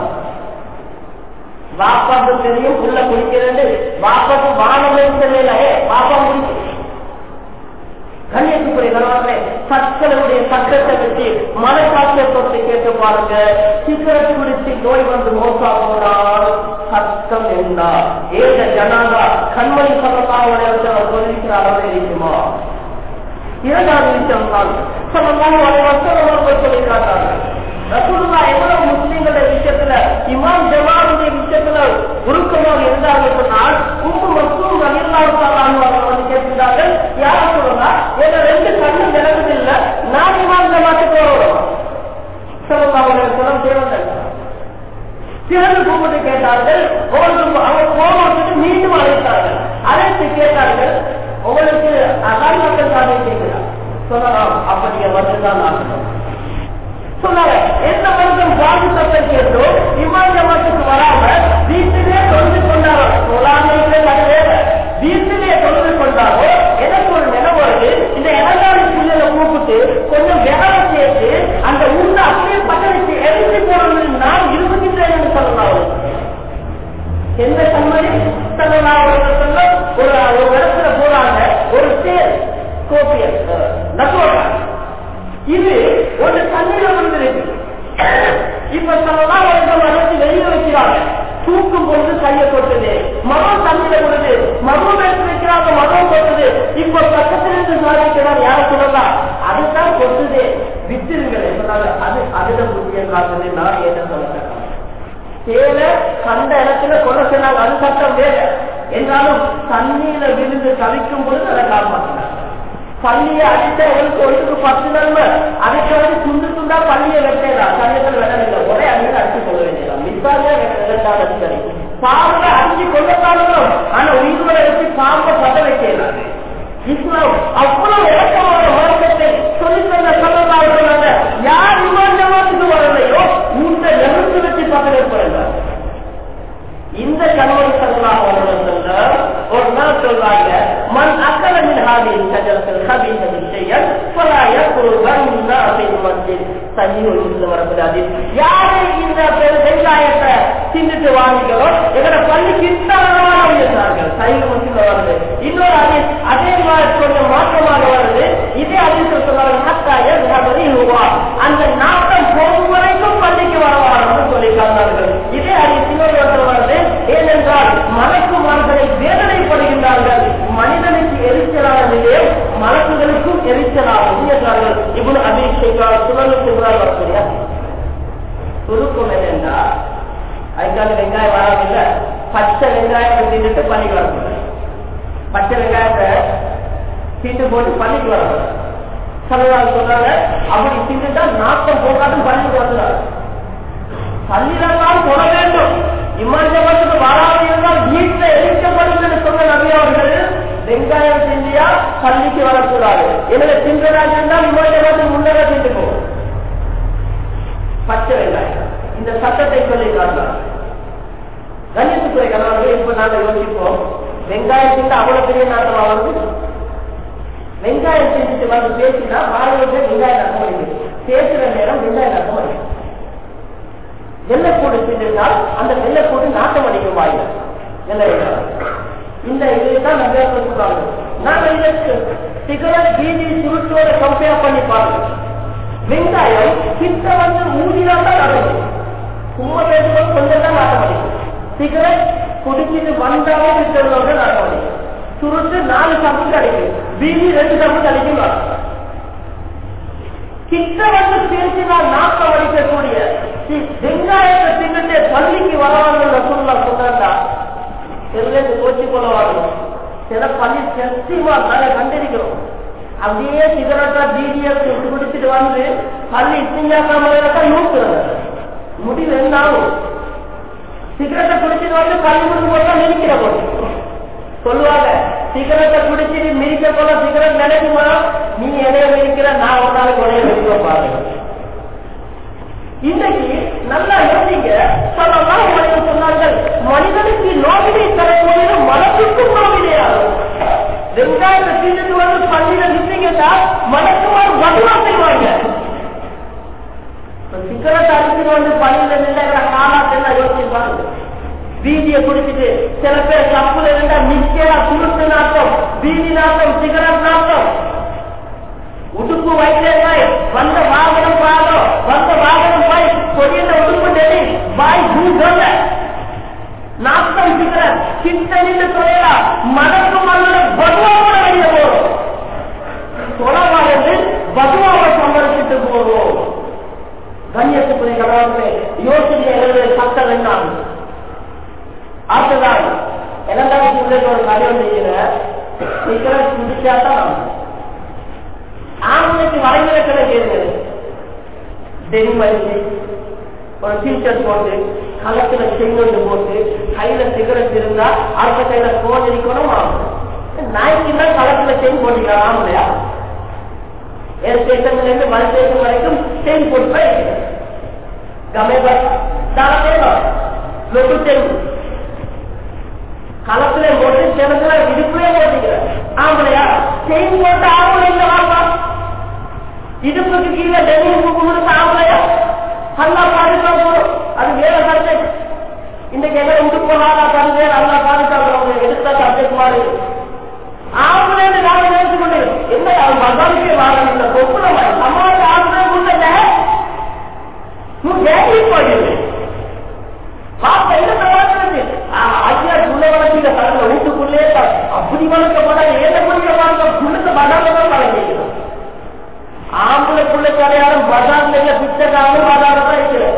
பாப்பாக்கு தெரியும் உள்ள குடிக்கிறது பாப்பாக்கு வானமே தெரியல ஏ பாப்பா குடிச்சு கண்ணியத்துக்குரிய கணவர்களே சக்களுடைய சட்டத்தை வச்சு மனசாட்சியை தொட்டு கேட்டு பாருங்க சிகரெட் குடிச்சு நோய் வந்து மோசா போனால் சட்டம் என்ன ஏக ஜனாதா கண்மணி சொல்லத்தாவுடைய சொல்லிக்கிற அளவு இருக்குமா இரண்டாவது விஷயம் தான் சொல்லலாம் வசனமாக சொல்லி காட்டார்கள் ரசூலுல்லா எவ்வளவு முஸ்லீம்களுடைய விஷயத்துல இமாம் ஜமானுடைய விஷயத்துல உருக்கமாக இருந்தார்கள் சொன்னால் உப்பு மற்றும் வலியுறுத்தாளர்கள் வந்து கேட்கிறார்கள் யார் சொல்லலாம் எங்க ரெண்டு கண்ணு நிலவதில்லை நான் இமாம் ஜமாத்துக்கு வருவோம் சொல்லலாம் சொல்லம் தேவர்கள் சிறந்து கூப்பிட்டு கேட்டார்கள் உங்களுக்கு அவங்க கோபத்துக்கு மீண்டும் அழைத்தார்கள் அழைத்து கேட்டார்கள் உங்களுக்கு அதான் மக்கள் சாதனை கேட்கிறார் சொல்லலாம் அப்படியே மட்டும்தான் நான் சொன்னாங்க எந்த மனிதன் வாக்கு சத்தம் கேட்டோ இமாஞ்ச மட்டுக்கு வராம வீட்டிலே தொழுது கொண்டாரோ சொல்லாமையிலே அது வேற வீட்டிலே தொழுது கொண்டாரோ எனக்கு ஒரு நிலம் வருது இந்த இளங்காரி பிள்ளைகளை கூப்பிட்டு கொஞ்சம் விரல சேர்த்து அந்த உள்ள அப்படியே பட்ட வச்சு எழுதி போறது நான் இருபத்தின்றேன் என்று சொல்லலாம் எந்த தன்மை சொல்லலாம் ஒரு ஒரு இடத்துல போறாங்க ஒரு சேர் கோப்பியர் நசுவா இது ஒரு தண்ணீர வந்துருக்கு இப்ப சொல்லலாம் மனசு வெளியே வைக்கிறாங்க தூக்கும் பொழுது கையை கொட்டுது மரம் தண்ணீர கொடுது மரம் எடுத்து வைக்கிறாங்க மரம் கொட்டுது இப்ப பக்கத்துல இருந்து சாதிக்கிறார் யார சொல்லலாம் அதுதான் கொட்டுது விட்டுருங்கள் சொன்னாங்க அது அதுல புத்திய காட்டுது நான் என்ன சொல்றேன் சேலை கண்ட இடத்துல கொலை சொன்னாங்க அது சட்டம் வேற என்றாலும் தண்ணீர விழுந்து தவிக்கும் பொழுது அதை காப்பாற்றினாங்க பள்ளியை அடித்தவங்களுக்கு ஒன்றுக்கு பத்து நன்மை அதுக்கு வந்து துண்டு துண்டா பள்ளியை வெட்டலாம் சமயத்தில் வெட்டல ஒரே அடியில் அடிச்சு கொள்ள வேண்டியதான் மிஸ்ஸாக வெட்டாலும் சரி பாம்பை அடிச்சு கொள்ளத்தாலும் ஆனா உயிர்களை வச்சு பாம்பை பத வைக்கலாம் இஸ்லாம் அவ்வளவு இலக்கமான மார்க்கத்தை சொல்லி தந்த சொல்லலாம் யார் விமானத்துக்கு வரலையோ இந்த நெருப்பு வச்சு பத வைப்பாங்க இந்த கணவன் சொல்லலாம் ஒரு நாள் சொல்றாங்க மண் அக்கல மின் ஹாதின் கஜலத்தில் ஹபீச விஷயம் பல யக்குருவன் நாசின் மஸ்ஜித் சஜீவ இருந்து வரக்கூடாது யாரை இந்த வெங்காயத்தை தின்னுட்டு வாங்கிக்கிறோ எங்களோட பள்ளிக்கு இத்தனமான உயர்ந்தார்கள் சைவ மசில வருது இன்னொரு அதே அதே மாதிரி கொஞ்சம் மாற்றமாக வருது இதே அதிர்ஷ்ட சொன்னாங்க ஹத்தாய ரூபா அந்த நாட்டம் போகும் வரைக்கும் பள்ளிக்கு வரவார்கள் சொல்லி காட்டார்கள் இதே அதிர்ஷ்ட இன்னொரு இடத்துல வருது ஏனென்றால் மலக்குமார்களை வேதனைப்படுகின்றார்கள் மனிதனுக்கு எரிச்சலானதிலே மலக்குகளுக்கும் எரிச்சலாகும் என்றார்கள் இவனு அபிஷேகால் சுழலுக்கு வரக்கூடிய சுருக்கம் என்னென்றா அதுக்காக வெங்காயம் வராதில்ல பச்சை வெங்காயத்தை தின்னுட்டு பள்ளிக்கு வரக்கூடாது பச்சை வெங்காயத்தை தீட்டு போட்டு பள்ளிக்கு வரக்கூடாது சொல்லலாம் சொல்றாங்க அப்படி தின்னுட்டா நாட்டம் போகாதும் பள்ளிக்கு வந்துடாது பள்ளியில்தான் தொட வேண்டும் இம்மஞ்சபத்துக்கு வராது இருந்தால் வீட்டில் எரிக்கப்படும் என்று சொன்ன நபி அவர்கள் வெங்காயம் செஞ்சியா பள்ளிக்கு வரக்கூடாது எனவே தின்றதாக இருந்தால் இம்மஞ்சபத்துக்கு முன்னரே திண்டு போகும் பச்சை வெங்காயம் இந்த சட்டத்தை சொல்லி காட்டலாம் கணித்துத்துறை கணவர்கள் இப்ப நாங்க யோசிப்போம் வெங்காயத்துக்கு அவ்வளவு பெரிய நாட்டமா வருது வெங்காயம் செஞ்சுட்டு வந்து பேசினா வாழ்க்கை வெங்காயம் நட்டம் அடிக்குது பேசுற நேரம் வெங்காயம் நட்டம் அடிக்கும் வெள்ளைக்கூடு சென்றிருந்தால் அந்த வெள்ளைக்கூடு நாட்டம் அடிக்கும் வாயில் வெள்ளை வெங்காயம் இந்த இதுதான் நிறைய சொல்றாங்க நாங்க இதற்கு சிகரெட் பீடி சுருட்டோட கம்பேர் பண்ணி பாருங்க வெங்காயம் கிட்ட வந்து ஊதினா தான் நடக்கும் சும்மா பேசும்போது கொஞ்சம் தான் நாட்ட முடியும் சிகரெட் குடிச்சிட்டு வந்தாவே இருக்கிறதோட நாட்ட முடியும் சுருட்டு நாலு சம்பு கிடைக்கும் பீடி ரெண்டு சம்பு கிடைக்கும் கிட்ட வந்து பேசினா நாட்டம் அடிக்கக்கூடிய சி- வெங்காயத்தை தின்னுட்டு பள்ளிக்கு வரவாங்க சூழ்நிலை சொன்னா எல்லாம் கோச்சி கொள்ள வரணும் சில பள்ளி சத்தியமா நாங்க கண்டிருக்கிறோம் அப்படியே சிகரெட்டா பீடியை குடிச்சு குடிச்சிட்டு வந்து பள்ளி இசைஞ்சாக்காம நூக்குறது முடிவு என்ன ஆகும் சிகரெட்டை குடிச்சிட்டு வந்து பள்ளி முடிச்சு போட்டா நினைக்கிற போது சொல்லுவாங்க சிகரெட்டை குடிச்சிட்டு மிதிக்க போல சிகரெட் நினைக்குமா நீ எதைய மிதிக்கிற நான் ஒரு நாளைக்கு உடைய மிதிக்க பாருங்க இன்னைக்கு நல்லா யோசிங்க சொல்லலாம் உங்களுக்கு சொன்னார்கள் மனிதனுக்கு நோவினை தரக்கூடியது மனசுக்கும் நோவினையாகும் வெங்காயத்தை தீர்த்து வந்து பள்ளியில நின்றீங்கன்னா மனசுமார் வலுவா செய்வாங்க சிகரெட் அடிச்சுட்டு வந்து பள்ளியில நின்ற காலாத்தெல்லாம் யோசிச்சு பாருங்க பீதியை குடிச்சிட்டு சில பேர் கப்புல இருந்தா நிச்சயா குருத்து நாட்டம் பீதி நாட்டம் சிகரெட் நாட்டம் உடுப்பு வைத்தியர்கள் வந்த வாகனம் பாதம் வந்த வாகனம் பாய் கொடியில உடுப்பு டெல்லி பாய் பூகல்ல நாட்டம் சிகரெட் கிட்ட நின்று தொழிலா மனசு மன்னோட பதுவாவோட வெளியே போறோம் தொலைவாயிருந்து பதுவாவை சம்பளிச்சுட்டு போறோம் கண்ணியத்துக்குரிய கடவுளே யோசனை எழுத சட்டம் என்ன அடுத்ததான் இரண்டாவது பிள்ளைக்கு ஒரு கதை ஒன்று சிகரெட் குடிச்சாதான் ஆண்களுக்கு வரைவிலக்கண கேளுங்க டென் மடிச்சு ஒரு டீஷர்ட் போட்டு களத்துல செங்கொண்டு போட்டு கையில சிகரெட் இருந்தா அடுத்த கையில போன் இருக்கணும் ஆகும் நாய்க்கு தான் களத்துல செயின் போட்டுக்கலாம் ஆம்பளையா ஏர் ஸ்டேஷன்ல இருந்து மலை ஸ்டேஷன் வரைக்கும் செயின் போட்டு கமேபா தானே லொட்டு செயின் களத்துல போட்டு கிணத்துல இடுப்புலயே போட்டுக்கிற ஆம்பளையா செயின் போட்டு ஆம்பளை இல்ல வாப்பா இடுப்புக்கு கீழே டெல்லி கொடுத்து ஆம்பளையா அல்லா பாதுகாப்பு அது வேற சப்ஜெக்ட் இன்னைக்கு எங்க உடுப்பு நாளா பருவே அல்லா பாதுகாப்பு எடுத்த சப்ஜெக்ட் மாதிரி ஆம்பளை நாம நினைச்சு கொண்டு என்ன அவன் மகானுக்கே வாழ இந்த கொப்புல சமாஜ ஆம்பளை உள்ள நீ ஏறி போயிடு பாப்பா என்ன சமாளிக்கிறது ஐயா புள்ள வளர்ச்சியில தரல வீட்டுக்குள்ளே அப்படி வளர்க்கப்பட ஏத முடிய வாழ்க்கை புள்ளத்தை படாமதான் வளர்க்கிறான் ஆம்பளை புள்ள கடையாளம் பஜார்ல இல்ல பிச்சைக்காரனும் பஜார்ல தான் இருக்கிறேன்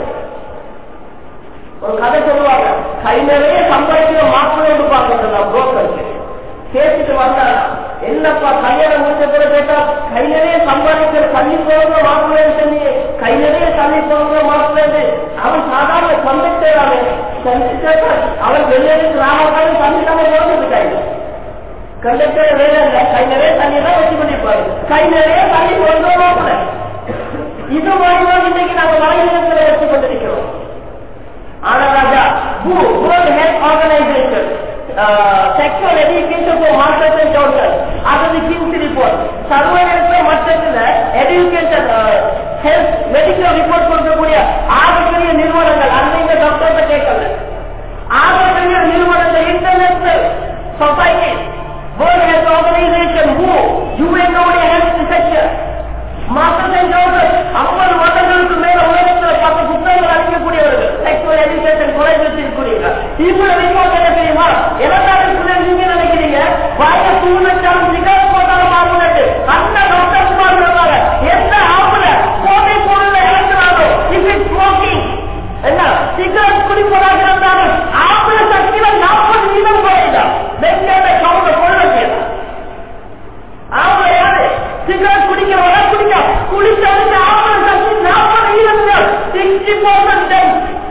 ஒரு கதை சொல்லுவாங்க கை நிறைய சம்பாதிக்கிற மாப்பிள்ளை பார்க்கறது புரோக்கருக்கு கேட்டுட்டு வந்தா என்னப்பா கல்யாணம் முடிச்ச பிறகு கேட்டா கை நிறைய சம்பாதிக்கிற தண்ணி போகிற மாப்பிள்ளை சொல்லி கை நிறைய தண்ணி போகிற மாப்பிள்ளை அவன் சாதாரண கண்டக்டர் அவன் கண்டக்டர் அவன் வெளியே கிராமக்காரன் தண்ணி நம்ம போகிறதுக்காங்க கண்டக்டர் வேலை இல்லை கை நிறைய தண்ணி தான் வச்சு பண்ணிருப்பாரு கை நிறைய தண்ணி போகிற மாப்பிள்ளை இது மாதிரிதான் இன்னைக்கு நம்ம வலைநிலத்தில் வச்சு கொண்டிருக்கிறோம் ஆனா Raja World Health Organization sexual education for Masters and doctor அது கிங்ஸ் ரிப்போர்ட் சர்வதேச மட்டத்தில் எஜுகேஷன் ஹெல்த் மெடிக்கல் ரிப்போர்ட் கொடுக்கக்கூடிய ஆறு பெரிய நிறுவனங்கள் அந்த இந்த டாக்டர்கிட்ட கேட்கல ஆறு பெரிய நிறுவனங்கள் International Society World Health Organization ஹூ யூஎன்ஓடைய health section Masters and doctor ஐம்பது வருடங்களுக்கு மேல உலகத்தில் பத்து புத்தகங்கள் அளிக்கக்கூடியவர்கள் செக்ஷுவல் எஜுகேஷன் காலேஜ் வச்சிருக்கிறீர்கள் இவ்வளவு ரிப்போர்ட் என்ன தெரியுமா எலக்ட்ரானிக் நீங்க நினைக்கிறீங்க வாய சூழ்நிலைச்சாலும் சிகரெட் போட்டாலும் மாறுனது அந்த டாக்டர் குமார் சொல்றாங்க எந்த ஆம்பளை போதை பொருள் இறக்குறாரோ இஃப் இட் ஸ்மோக்கிங் என்ன சிகரெட் குடிப்பதாக இருந்தாலும் ஆம்பளை சக்தியில நாற்பது வீதம் குறையுதா வெங்காய கவுண்ட கொள்ள செய்யலாம் ஆம்பளை யாரு சிகரெட் குடிக்கிறவங்க குடிக்க குடிச்சவங்க ஆம்பளை சக்தி நாற்பது வீதம் சிக்ஸ்டி பர்சன்ட்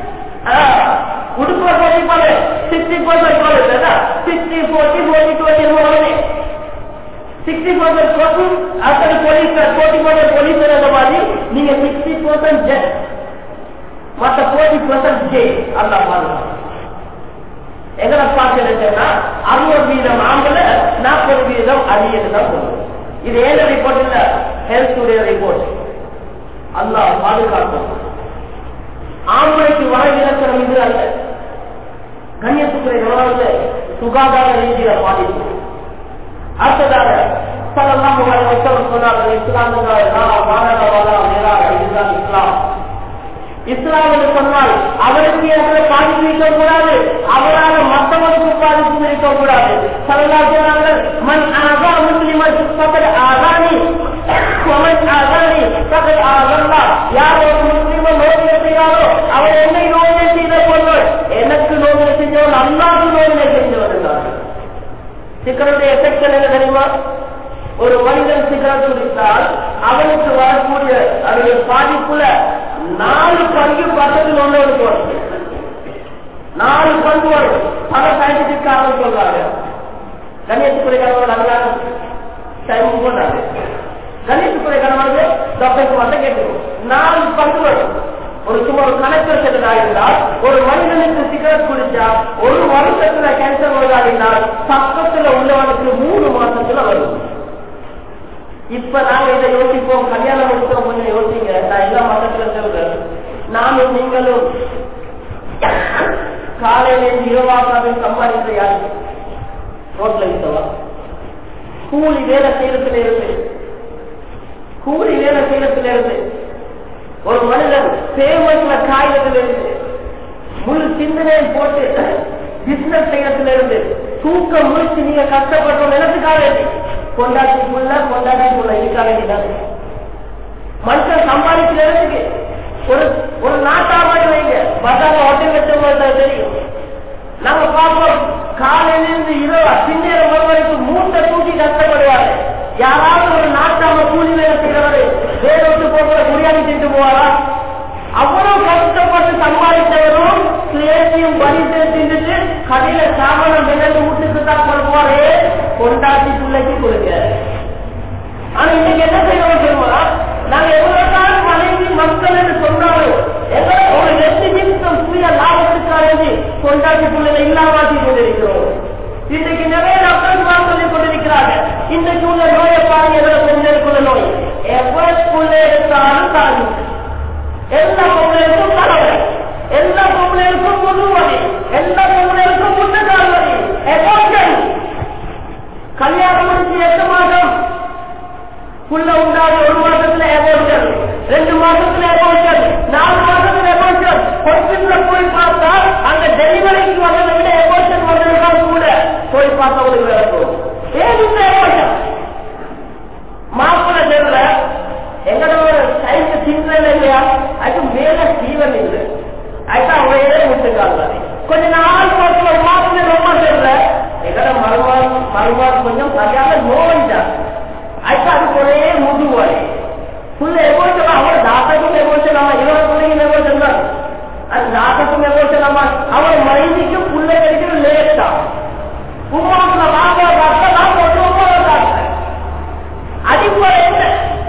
உடுப்பு போட்டி சிக்ஸ்டி பர்சன்ட் போடுறது சிக்ஸ்டி ஃபோர்ட்டி ஃபோர்ட்டி டுவெண்ட்டி மூணு சிக்ஸ்டி பர்சன்ட் போட்டு அத்தனை போலீஸ் ஃபோர்ட்டி பர்சன்ட் போலீஸ் அந்த மாதிரி நீங்க சிக்ஸ்டி பர்சன்ட் ஜெட் மற்ற ஃபோர்ட்டி பர்சன்ட் ஜே அந்த பாருங்க எங்களை பார்க்கிறதுன்னா அறுபது வீதம் ஆம்பளை நாற்பது வீதம் அடியது தான் சொல்லுவோம் இது ஏழு ரிப்போர்ட் இல்ல ஹெல்த் உடைய ரிப்போர்ட் அல்லாஹ் பாதுகாக்கும் ஆம்பளைக்கு வர இலக்கணம் இது அல்ல கண்ணியத்துக்குரிய கவனத்தில் சுகாதார ரீதியில பாதிப்பு அடுத்ததாக சலல்லாம் சொன்னார்கள் இஸ்லாம் என்றால் மாநக வாழா மேலாக இதுதான் இஸ்லாம் இஸ்லாம் என்று சொன்னால் அவருக்கு என்ற பாதிப்பு இருக்கக்கூடாது அவரால் மற்றவருக்கு பாதிப்பு இருக்கக்கூடாது சல்லா சொன்னார்கள் மண் ஆகா முஸ்லிமன் பக்கத்து ஆகானி மன் ஆகானி பக்கத்து ஆகல்லா யார் ஒரு முஸ்லிமன் நோயை செய்யாரோ அவர் என்னை நோயை செய்த போன்றவர் எனக்கு நோயை செஞ்சவர் அல்லாது நோயை செஞ்சவர் என்றார்கள் சிக்கனுடைய எஃபெக்ட் என்ன தெரியுமா ஒரு மனிதன் சிகரெட் குடித்தால் அவனுக்கு வரக்கூடிய அதனுடைய பாதிப்புல நாலு பங்கு பக்கத்தில் உள்ளவனுக்கு வரும் நாலு பங்கு வரும் பல சயின்டிபிக்காக சொல்றாங்க கணேசத்துறை கணவர் நல்லா டைம் போனாரு கணேசத்துறை கணவர் டாக்டருக்கு வந்து கேட்டுக்கணும் நாலு பங்கு வரும் ஒரு சும்மா ஒரு கணக்கு செட்டதா இருந்தால் ஒரு மனிதனுக்கு சிகரெட் குடிச்சா ஒரு வருஷத்துல கேன்சர் வருதா இருந்தால் பக்கத்துல உள்ளவனுக்கு மூணு மாசத்துல வரும் இப்ப நாங்க இதை யோசிப்போம் கல்யாணம் முடிச்சோம் கொஞ்சம் யோசிங்க நான் எல்லா மதத்துல சொல்றேன் நானும் நீங்களும் காலையில இரவாக சம்பாதிக்கிற யாரு ரோட்ல விட்டலாம் கூலி வேலை செய்யறதுல இருந்து கூலி வேலை செய்யறதுல இருந்து ஒரு மனிதன் பேமெண்ட்ல காயத்துல இருந்து முழு சிந்தனையை போட்டு பிசினஸ் செய்யறதுல இருந்து தூக்கம் முடிச்சு நீங்க கஷ்டப்பட்டோம் நினைச்சுக்காக கொண்டாட்டிக்குள்ள கொண்டாட்டிக்குள்ள இருக்காக வேண்டியதான் மனுஷன் சம்பாதிக்கிற இடத்துக்கு ஒரு ஒரு நாட்டா மாதிரி வைங்க பஜார்ல ஹோட்டல் வச்சவங்க தெரியும் நாங்க பார்ப்போம் காலையில இருந்து இரவு பின்னேற வரைக்கும் மூட்டை தூக்கி கஷ்டப்படுவாரு யாராவது ஒரு நாட்டாம கூலி வேலை செய்யறவரு வேற விட்டு போகிற முடியாது செஞ்சு போவாரா அவ்வளவு கஷ்டப்பட்டு சம்பாதித்தவரும் கிளேசியும் பரிசு செஞ்சுட்டு கடையில சாமானம் விளையாண்டு வீட்டுக்கு தான் கொடுப்பாரு கொண்டாட்டி பிள்ளைக்கு கொடுங்க ஆனா இன்னைக்கு என்ன செய்யணும் தெரியுமா நாங்க எவ்வளவு நாள் மனைவி மக்கள் என்று சொன்னாலும் ஏதோ ஒரு ரெண்டு நிமிஷம் சுய லாபத்துக்காக கொண்டாட்டி பிள்ளைகளை இல்லாமாக்கி கொண்டிருக்கிறோம் இன்றைக்கு நிறைய டாக்டர் சொல்லிக் கொண்டிருக்கிறார்கள் இன்றைக்கு உள்ள நோயை பாருங்க எவ்வளவு பெண்களுக்குள்ள நோய் எவ்வளவுக்குள்ள எடுத்தாலும் தாங்கும் எல்லா பொம்பளைக்கும் தலைவலி எல்லா பொம்பளைக்கும் முதுவலி எல்லா பொம்பளைக்கும் முன்னக்கால் வலி எமோஷன் கல்யாணம் முடிச்சு எட்டு மாதம் புள்ள உண்டாது ஒரு மாசத்துல எமோஷன் ரெண்டு மாசத்துல எமோஷன் நாலு மாசத்துல எமோஷன் ஹாஸ்பிட்டல போய் பார்த்தா அங்க டெலிவரிக்கு வந்ததை விட எமோஷன் வந்ததுதான் கூட போய் பார்த்தவங்களுக்கு இருக்கும் ஏன் இந்த எமோஷன் மாப்பிள்ள தெருல எங்களோட சைஸ் சின்ன இல்லையா அது மேல சீவன் இல்லை அதுதான் அவங்களே விட்டுக்காங்க கொஞ்ச நாள் பார்த்து ஒரு மாப்பிள்ள ரொம்ப தெரியல எங்களோட மருமாள் மருமாள் கொஞ்சம் சரியாக நோய்தான் அதுக்கு அதுக்கு ஒரே முதுவாய் ஃபுல் எமோஷன் அவன் டாக்டருக்கும் எமோஷன் ஆமா இவன் பிள்ளைங்க எமோஷன் தான் அது டாக்டருக்கும் எமோஷன் ஆமா அவன் மைதிக்கும் புள்ள கிடைக்கிற லேட் தான் உமாக்குள்ள வாங்க டாக்டர் நான் கொண்டு போகிற டாக்டர் அடிப்படை என்ன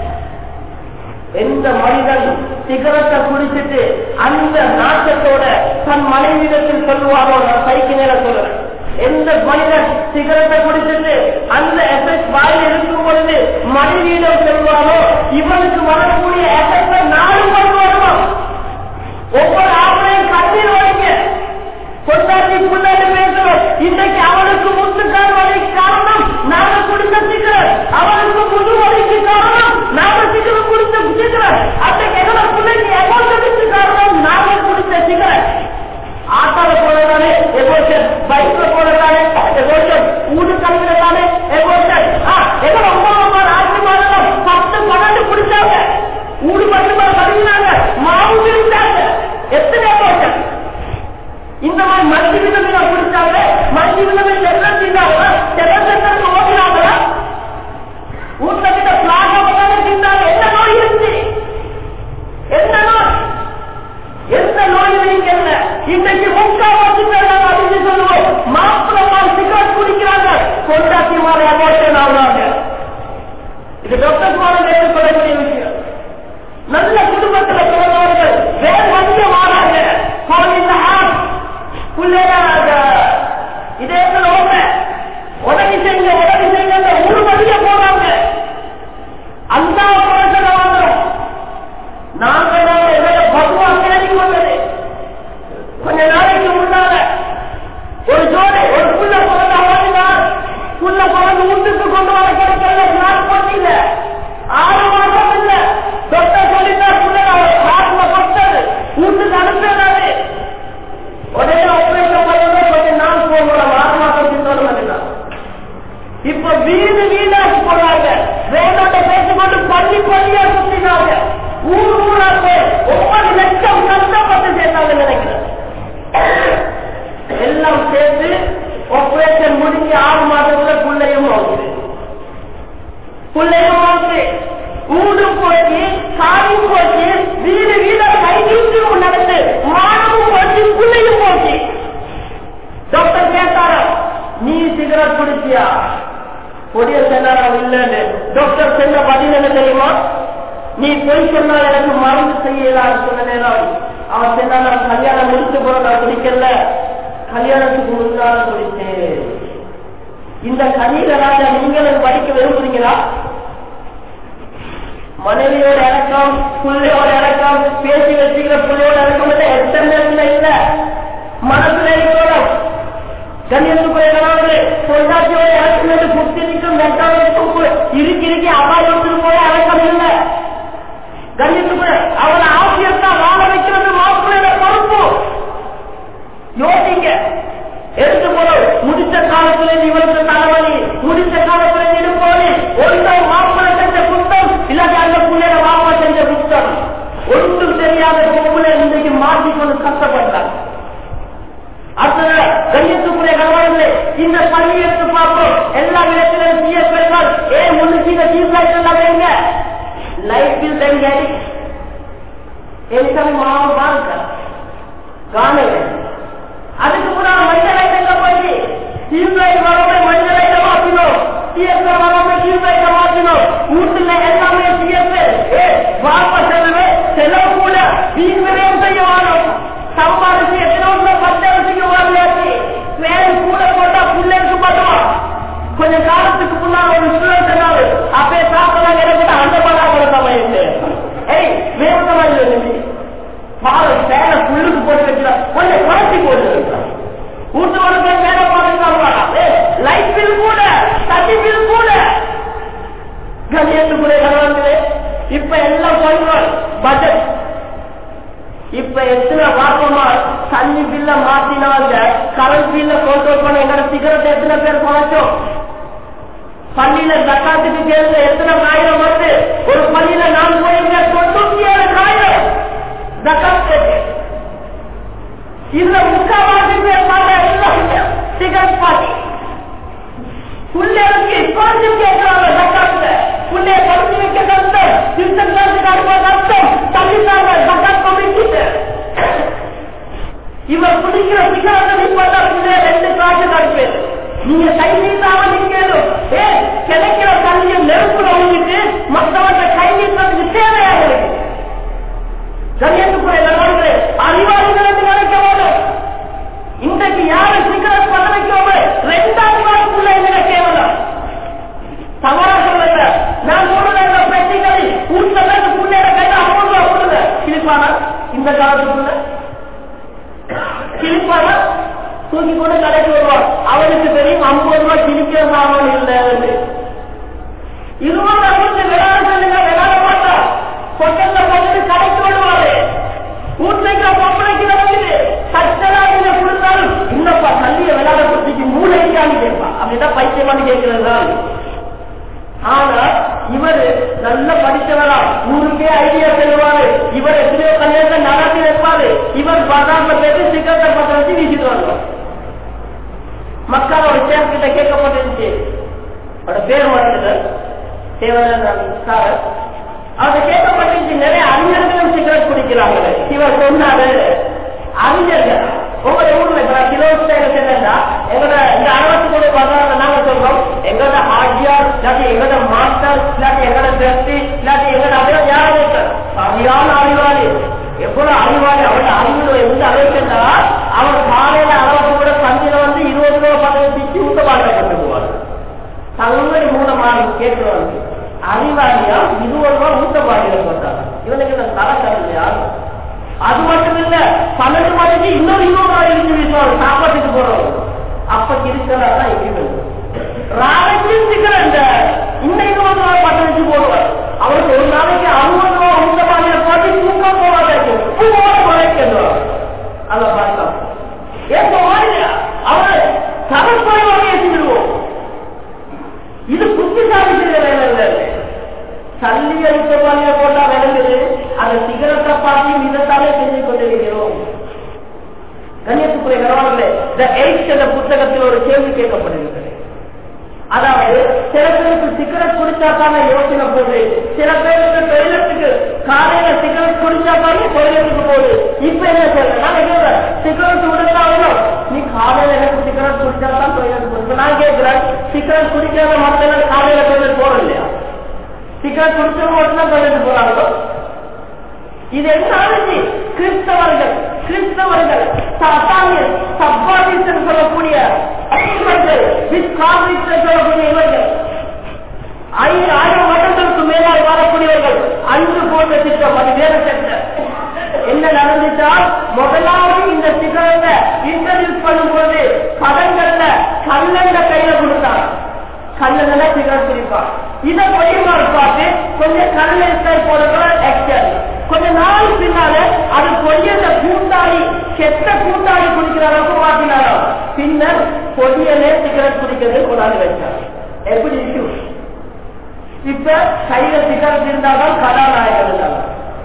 எந்த மனிதன் சிகரத்தை குடிச்சிட்டு அந்த நாட்டத்தோட தன் மனைவிடத்தில் சொல்லுவாரோ நான் சைக்கு நேரம் சொல்றேன் எந்த மனிதன் சிகரத்தை குடிச்சிட்டு அந்த எஃபெக்ட் வாயில் இருக்கும் பொழுது மனைவியிடம் சொல்வாரோ இவனுக்கு வரக்கூடிய எஃபெக்ட நாலு மணி வருமா ஒவ்வொரு ஆம்பளையும் கண்ணீர் வரைங்க கொண்டாட்டி முன்னாடி பேசுறோம் இன்னைக்கு அவனுக்கு முத்துக்கால் வலிக்கு காரணம் நாங்க குடித்த சிகரெட் அவனுக்கு முது வலிக்கு காரணம் நாங்க சிகரெட் குடித்த சிகரெட் அன்னைக்கு எங்களோட பிள்ளைக்கு எமோஷனுக்கு காரணம் நாங்க குடித்த சிகரெட் ஆட்டால போனதானே எமோஷன் பைக்ல போனதானே எமோஷன் ஊடு கலந்துதானே எமோஷன் எங்களோட அம்மா அம்மா ராசி மாதம் பத்து பன்னெண்டு குடிச்சாங்க ஊடு மட்டுமா கழுவினாங்க மாவு விரிச்சாங்க எத்தனை எமோஷன் இந்த மாதிரி மல்டி விதமினா குடிச்சாங்க மல்டி விதமின் எல்லாம் தின்னாங்க செலவு ஓடினாங்களா வீட்டுல கிட்ட பிளாக தின்னாங்க என்ன நோய் இருந்துச்சு என்ன நோய் எந்த நோய் நீங்க என்ன இன்னைக்கு முக்காவாசி பேர் நாங்க அறிஞ்சு சொல்லுவோம் மாப்பிளமா சிகரெட் குடிக்கிறாங்க கொண்டாட்டி மாற எமோஷன் ஆகுறாங்க இது டாக்டர் மாற ஏற்றுக்கொள்ளக்கூடிய விஷயம் நல்ல குடும்பத்துல பிறந்தவர்கள் வேற வந்து மாறாங்க இந்த ஆப் பிள்ளைங்க இதே ஓட்ட உதவி செய்யுங்க உதவி செய்யுங்க ஒரு வழிய போறாங்க அந்த பிரச்சனை வந்துடும் நாங்கள் எங்களை பகுவா தேடி கொண்டது கொஞ்ச நாளைக்கு முன்னால ஒரு ஜோடி ஒரு புள்ள போல மாசம் இல்ல ஆறு மாசம் இல்ல டாக்டர் சொல்லிட்டார் பிள்ளைங்க ஹார்ட்ல கொட்டது வீட்டுக்கு அனுப்பினாரு உடனே ஆபரேஷன் பண்ணவே கொஞ்சம் நாள் போகலாம் ஆறு மாசம் பின்னோடு இப்ப வீடு வீடாக்கி போறாங்க வேணோட பேசிக்கொண்டு பள்ளி பள்ளியா சுத்தினாங்க ஊர் ஊரா போய் ஒவ்வொரு லட்சம் கஷ்டப்பட்டு சேர்த்தாங்க நினைக்கிறேன் எல்லாம் சேர்த்து ஆபரேஷன் முடிஞ்சு ஆறு மாதத்துல புள்ளையும் ஆகுது புள்ளையும் ஆகுது ஊடும் போச்சு காயும் போச்சு வீடு வீட கைகூட்டும் நடந்து மானமும் போச்சு புள்ளையும் போச்சு டாக்டர் கேட்டாரா நீ சிகரெட் குடிச்சியா பொடிய சொன்னாரா இல்லன்னு டாக்டர் சொன்ன பதில் என்ன தெரியுமா நீ பொய் சொன்னா எனக்கு மருந்து செய்யலான்னு சொன்ன நேரம் அவன் சொன்னா நான் கல்யாணம் முடிச்சு போற நான் குடிக்கல கல்யாணத்துக்கு முன்னால குடிச்சேன் இந்த கனியில ராஜா நீங்களும் படிக்க விரும்புறீங்களா மனைவியோட இறக்கம் பிள்ளையோட இறக்கம் பேசி வச்சுக்கிற பிள்ளையோட இறக்கம் இல்ல எத்தனை இல்ல மனசுல இருக்கணும் கண்ணியத்துக்குரிய பொண்டாட்டியோட இறக்குமே புத்திரிக்கும் வெட்டாளருக்கும் இறுக்கி இறுக்கி அபாயத்துக்கு போய் இறக்கம் இல்லை கண்ணியத்துக்குரிய அவனை ஆசியத்தா வாழ வைக்கிறது மாப்பிள்ளையோட பொறுப்பு யோசிங்க எடுத்து போல முடிச்ச காலத்துல இவருக்கு தலைவலி முடிச்ச காலத்துல இடுப்போலி ஒரு மாப்பிள்ளை செஞ்ச குத்தம் இல்லாட்டி அந்த பிள்ளையோட மாப்பா செஞ்ச குத்தம் ஒன்றும் தெரியாத பொம்பளை இன்றைக்கு மாட்டிக்கொண்டு கஷ்டப்பட்டாங்க அடுத்தது கண்ணியத்துக்குரிய கணவர்களே இந்த பள்ளி எடுத்து பார்ப்போம் எல்லா இடத்திலும் சீய பெருமாள் ஏன் முன்னுக்கு இந்த சீப் லைட் எல்லாம் எங்க லைட் பில் எங்க எலிசாமி மாவும் பாருங்க காணல அதுக்கு முன்னாடி மஞ்சள் லைட் எங்க போய் சீப் லைட் வரவே மஞ்சள் லைட்டை மாத்தினோம் சிஎஸ் வரவே சீப் லைட்டை மாத்தினோம் வீட்டுல எல்லாமே சிஎஸ் ஏ வாப்பா செலவு செலவு கூட வீண் விரயம் செய்ய வாழும் சம்பாதிச்சு எத்தனை பத்து வருஷத்துக்கு வரலாச்சு வேலை கூட போட்டா பிள்ளைக்கு பார்த்தோம் கொஞ்ச காலத்துக்கு முன்னாடி ஒரு ஸ்டூடெண்ட் சொன்னாரு அப்பே சாப்பிடலாம் எனக்கு அந்த படா கொடுத்த வயசு ஏய் வேகமா இல்லை பாரு சேலை புல்லுக்கு போட்டு வச்சுடா கொஞ்சம் குறைச்சி போட்டு வீட்டு வரது மேல போட்டு லைட் பில் கூட தண்ணி பில் கூட கணியத்துக்குரிய கணவர்களே இப்ப எல்லாம் சொல்றார் பட்ஜெட் இப்ப எத்தனை பார்ப்போமா தண்ணி பில்ல மாத்தினாங்க கரண்ட் பில்ல கண்ட்ரோல் பண்ண எங்கட சிகரெட் எத்தனை பேர் குறைச்சோம் பள்ளியில தக்காத்துக்கு சேர்ந்து எத்தனை ஆயிரம் வருது ஒரு பள்ளியில நான் போயிருந்த தொண்ணூத்தி ஏழு ஆயிரம் தக்காத்து இதுல முக்காவாசி பேர் பார்த்தா எல்லாம் சிகரெட் பாட்டி பிள்ளைகளுக்கு கொஞ்சம் கேட்கிறாங்க தக்காத்துல பிள்ளைய படிச்சு வைக்க கஷ்டம் சிஸ்டம் கஷ்டம் தள்ளிட்டாங்க தக்காத் கமிட்டிட்டு இவர் குடிக்கிற சிகரத்தை நிப்பட்டா பிள்ளைய ரெண்டு காசு கிடைப்பேன் நீங்க கை நீட்டாம நிக்கணும் ஏ கிடைக்கிற தண்ணியை நெருப்புல ஊழிட்டு மற்றவங்க கை நீட்டத்துக்கு தேவையாக இருக்கு கண்ணியத்துக்குரிய நண்பர்களே அறிவாளிகள் என்று நினைக்க வேண்டும் இன்றைக்கு யாரை சிகரெட் பண்ண வைக்காம ரெண்டாம் நாளுக்குள்ள என்ன கேவலம் தவறா சொல்லுங்க நான் சொல்லுங்க பிரச்சனை வீட்டுல புள்ளைய கையில ஐம்பது ரூபா கொடுங்க கிழிப்பானா இந்த காலத்துக்குள்ள கிழிப்பானா தூக்கி கொண்டு கடைக்கு வருவான் அவனுக்கு தெரியும் ஐம்பது ரூபாய் கிழிக்கிற சாமான் இல்லை இருபது அறுபது விளையாட சொல்லுங்க விளையாட மாட்டான் கொட்டல்ல போட்டு கடைக்கு வருவாரு வீட்டுக்கு பொம்பளைக்கு வந்து சட்டலாக கொடுத்தாலும் இன்னப்பா தள்ளிய விளையாட கொடுத்துக்கு மூளைக்கான்னு கேட்பான் அப்படிதான் பைத்தியமானு கேட்கிறது தான் ஆனா இவர் நல்ல படிச்சவரா ஊருக்கே ஐடியா சொல்லுவாரு இவர் எத்தனையோ கல்யாணத்தை நடத்தி வைப்பாரு இவர் பதார்த்த பேசி சிக்கத்தை பத்த வச்சு வீசிட்டு வருவார் மக்கள் ஒரு சேர் கிட்ட கேட்கப்பட்டிருந்துச்சு அவரோட பேர் மறந்துட்டு தேவராஜ் அவர் கேட்கப்பட்டிருச்சு நிறைய அறிஞர்களும் சிகரெட் குடிக்கிறாங்க இவர் சொன்னாரு அறிஞர்கள் ஒவ்வொரு ஊர்ல இப்ப கிலோமீட்டர் என்னன்னா எங்களோட இந்த அறுபத்தி மூணு பதினாறு நாங்க சொல்றோம் எங்களோட ஆட்சியார் இல்லாட்டி எங்களோட மாஸ்டர் இல்லாட்டி எங்களோட திருப்தி இல்லாட்டி எங்களோட அப்படியே யாரும் இருக்கார் சரியான அறிவாளி எவ்வளவு அறிவாளி அவரோட அறிவு எந்த அளவுக்குன்னா அவர் காலையில அளவுக்கு கூட சந்தில வந்து இருபது ரூபா பதவி பிச்சு ஊட்ட பாட்டை கொண்டு போவார் தங்கடி மூலமாக கேட்கிறவங்க அறிவாளியா இருபது ரூபா ஊட்ட பாட்டில போட்டாங்க இவனுக்கு இந்த தரக்கல் இல்லையா அது மட்டும் இல்ல பன்னெண்டு மணிக்கு இன்னொரு இருபது ரூபாய் இருக்கு வீசுவாங்க சாப்பாட்டுக்கு போறோம் அப்ப இருக்கிறதா இருக்கு ராவைக்கும் சிக்கிறேன் இந்த இருபது ரூபாய் பத்து வச்சு போடுவார் அவருக்கு ஒரு நாளைக்கு அறுபது ரூபா உங்க மாதிரி போட்டு தூக்கம் போவாங்க பூவோட குறைக்கணும் அதை பார்க்கலாம் ஏன் போவாங்க அவரை சமஸ்குறைவாக ஏற்றிடுவோம் இது புத்திசாலி செய்ய வேலை இல்லை சல்லி அடித்த பாலிய போட்டா விளங்குது அந்த சிகரெட்டை பார்த்து இதத்தாலே செஞ்சு கொண்டிருக்கிறோம் கண்ணியத்துக்குரிய கணவர்களே த எயிட் என்ற புத்தகத்தில் ஒரு கேள்வி கேட்கப்படுகிறது அதாவது சில பேருக்கு சிகரெட் குடிச்சா தானே யோசனை போகுது சில பேருக்கு டொய்லெட்டுக்கு காலையில சிகரெட் குடிச்சா தானே டொய்லெட்டுக்கு போகுது இப்ப என்ன சொல்றேன் நான் கேட்கிறேன் சிகரெட் விடுத்தாலும் நீ காலையில எனக்கு சிகரெட் குடிச்சா தான் டொய்லெட் போகுது நான் கேட்கிறேன் சிகரெட் குடிக்காத மற்ற காலையில டொய்லெட் போறோம் இல்லையா சிகரெட் குடிச்சவங்க மட்டும் டொய்லெட் போறாங்களோ இது என்ன ஆளுச்சு கிறிஸ்தவர்கள் கிறிஸ்தவர்கள் சாத்தானியர் சப்பானிஸ்டர் சொல்லக்கூடிய இவர்கள் விஸ்காமிஸ்டர் சொல்லக்கூடிய இவர்கள் ஐந்து ஆயிரம் வருடங்களுக்கு மேலால் வாழக்கூடியவர்கள் அன்று போன்ற திட்டம் அது வேற திட்டம் என்ன நடந்துச்சா முதலாவது இந்த சிகரத்தை இன்ட்ரடியூஸ் பண்ணும்போது படங்கள்ல கல்லண்ட கையில கொடுத்தாங்க கல்லெல்லாம் சிகரெட் குடிப்பான் இதை கொஞ்சமா பார்த்து கொஞ்சம் கல்ல ஸ்டைல் போடுற ஆக்சன் கொஞ்ச நாள் பின்னால அது கொஞ்சம் கூட்டாளி கெட்ட கூட்டாளி குடிக்கிற அளவுக்கு மாற்றினாரோ பின்னர் பொடியலே சிகரெட் குடிக்கிறது கொண்டாந்து வச்சார் எப்படி இஷ்யூ இப்ப கையில சிகரெட் இருந்தால்தான் கதாநாயகர் இருந்தாங்க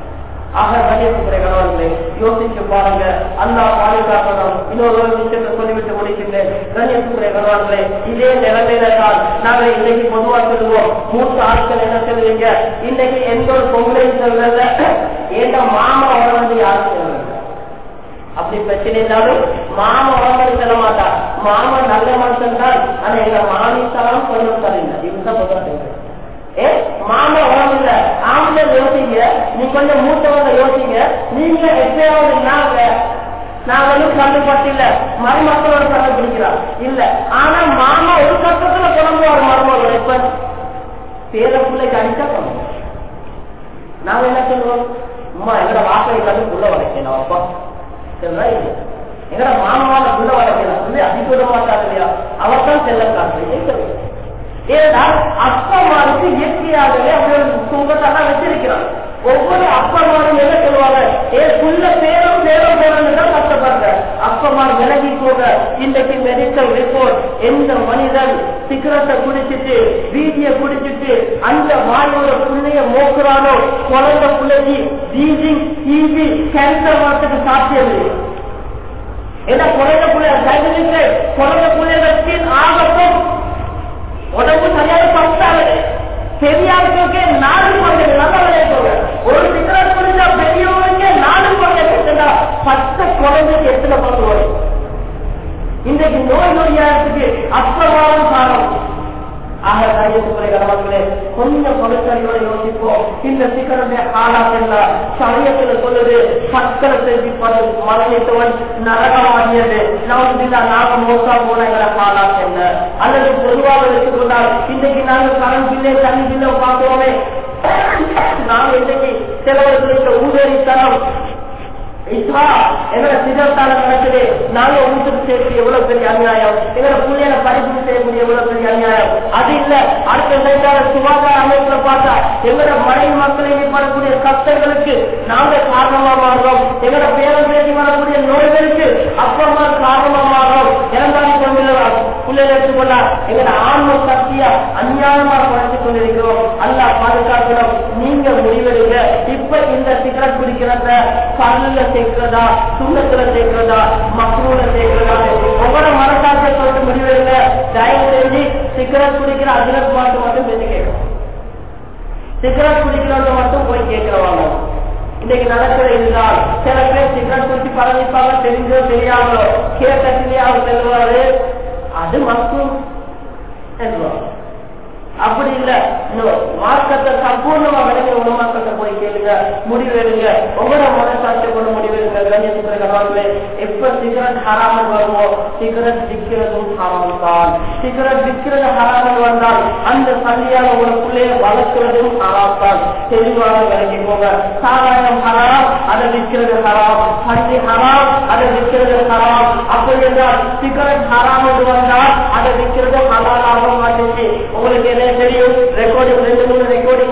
ஆக கணியத்துக்குரிய கணவன்களே யோசிச்சு பாருங்க அல்லா பாதுகாக்கணும் இன்னொரு ஒரு விஷயத்தை சொல்லிவிட்டு முடிக்கின்றேன் கணியத்துக்குரிய கணவன்களே இதே நிலைமையில தான் நாங்க இன்னைக்கு பொதுவா சொல்லுவோம் மூத்த ஆட்கள் என்ன சொல்லுவீங்க இன்னைக்கு எந்த ஒரு பொங்கலையும் சொல்றத ஏண்ட மாமா உடம்பு யாரும் சொல்றது அப்படி பிரச்சனை இருந்தாலும் மாமா உடம்பு சொல்ல மாட்டா மாமா நல்ல மனுஷன் தான் ஆனா எங்க மாமிசாலும் சொல்ல தரீங்க இதுதான் பொதுவா சொல்றேன் ஏ மாமா உடம்புல ஆம்பளை யோசிங்க நீ கொஞ்சம் மூத்தவங்க யோசிங்க நீங்க எப்பயாவது நாங்க நாங்களும் கண்டுபட்டு இல்ல மருமக்களோட கண்டு பிடிக்கிறோம் இல்ல ஆனா மாமா ஒரு கட்டத்துல குழம்புவார் மருமகளோட இப்ப பேர பிள்ளைக்கு அடிச்சா பண்ணுவோம் நாங்க என்ன சொல்லுவோம் அம்மா எங்கட வாசலை கண்டு உள்ள வளைக்கணும் அப்பா சரிங்களா இல்லையா எங்கட மாமாவால உள்ள வளைக்கணும் சொல்லி அதிக மாட்டாங்க இல்லையா அவர் தான் செல்ல காட்டு ஏனென்றால் அப்பமாருக்கு இயற்கையாகவே அவர்கள் சுங்கத்தான் வச்சிருக்கிறார் ஒவ்வொரு அப்பமாரும் என்ன சொல்லுவாங்க ஏ புள்ள பேரும் பேரும் பேரும் தான் கஷ்டப்படுற அப்பமார் விலகி போக இன்றைக்கு மெடிக்கல் ரிப்போர்ட் எந்த மனிதன் சிகரத்தை குடிச்சிட்டு வீதிய குடிச்சிட்டு அந்த வாயோட புள்ளைய மோக்குறானோ குழந்தை பிள்ளைக்கு பீஜிங் டிபி கேன்சர் வரத்துக்கு சாத்தியம் இல்லை ஏன்னா குழந்தை பிள்ளை சைனிக்கு குழந்தை பிள்ளைகளுக்கு ஆகட்டும் உடம்பு சரியாக பத்தாது பெரியாருக்கு நாலு பங்கு நல்ல விளையாட்டு ஒரு சிகரெட் குடிச்சா பெரியவருக்கு நாலு பங்கு பத்து குழந்தைக்கு எத்தனை பங்கு வரும் இன்றைக்கு நோய் நோயாளத்துக்கு அற்பமான காரணம் ஆக கரியத்துக்குரிய கடமக்களே கொஞ்சம் பொருட்களோட யோசிப்போம் இந்த சிக்கனுடைய காலாத் என்ன சமயத்துல சொல்லுது சக்கரை செஞ்சு மரணித்தவன் நரகமாகியது நாம் நாம மோசா போன எங்களை காலாத் என்ன அல்லது பொதுவாக எடுத்துக்கொண்டால் இன்னைக்கு நாங்கள் கரண்ட் பில்லே தண்ணி பில்லை பார்க்கிறோமே நாம் இன்னைக்கு சிலவர்களுக்கு ஊதறித்தனம் எங்களை சிதறத்தால நடக்குது நாங்க வீட்டுக்கு சேர்த்து எவ்வளவு பெரிய அநியாயம் எங்களை பிள்ளைகளை படிப்பு செய்யக்கூடிய எவ்வளவு பெரிய அநியாயம் அது இல்ல அடுத்த சைட்டால சுகாதார அமைப்புல பார்த்தா எங்களோட மனைவி மக்களை ஏற்படக்கூடிய கஷ்டங்களுக்கு நாங்க காரணமா மாறுறோம் எங்களோட பேரம் பேசி வரக்கூடிய நோய்களுக்கு அப்பமா காரணமா மாறுறோம் இறந்தாலும் கொண்டுள்ள பிள்ளைகளை எடுத்துக்கொண்டா எங்களோட ஆன்ம சக்தியா அநியாயமா குறைச்சு கொண்டிருக்கிறோம் அல்ல பாதுகாக்கணும் நீங்க முடிவெடுங்க இப்ப இந்த சிகரெட் குடிக்கிறத பல்ல சேர்க்கிறதா சுண்ணத்துல சேர்க்கிறதா மக்ரூல சேர்க்கிறதா ஒவ்வொரு மனசாட்சியை சொல்லிட்டு முடிவெடுங்க தயவு செஞ்சு சிகரெட் குடிக்கிற அதிரத் பாட்டு மட்டும் பேசி கேட்கும் சிகரெட் குடிக்கிறவங்க மட்டும் போய் கேட்கிறவாங்க இன்னைக்கு நடக்கிற இதுதான் சில பேர் சிகரெட் குடிச்சு பழகிப்பாங்க தெரிஞ்சோ தெரியாமலோ கேட்டத்திலேயே அவர் செல்வாரு அது மக்கும் அப்படி இல்ல மார்க்கத்தை சம்பூர்ணமா விளங்க உங்க மார்க்கத்தை போய் கேளுங்க முடிவு எடுங்க உங்களோட மனசாட்சியை கொண்டு முடிவு எடுங்க கண்ணியத்துக்குரிய கணவர்களே எப்ப சிகரெட் ஹராமல் வருமோ சிகரெட் விற்கிறதும் ஹராம் தான் சிகரெட் விற்கிறது ஹராமல் வந்தால் அந்த சல்லியான ஒரு பிள்ளைய வளர்க்கிறதும் ஹராம் தான் தெளிவாக விளங்கி போங்க சாராயம் ஹராம் அதை விற்கிறது ஹராம் பள்ளி ஹராம் அதை விற்கிறது ஹராம் அப்படி என்றால் சிகரெட் ஹராம் என்று வந்தால் அதை விற்கிறது ஹலாலாக மாட்டேங்குது உங்களுக்கு என்ன தெரியும் ரெக்கார்டிங் ரெண்டு மூணு ரெக்கார்டிங்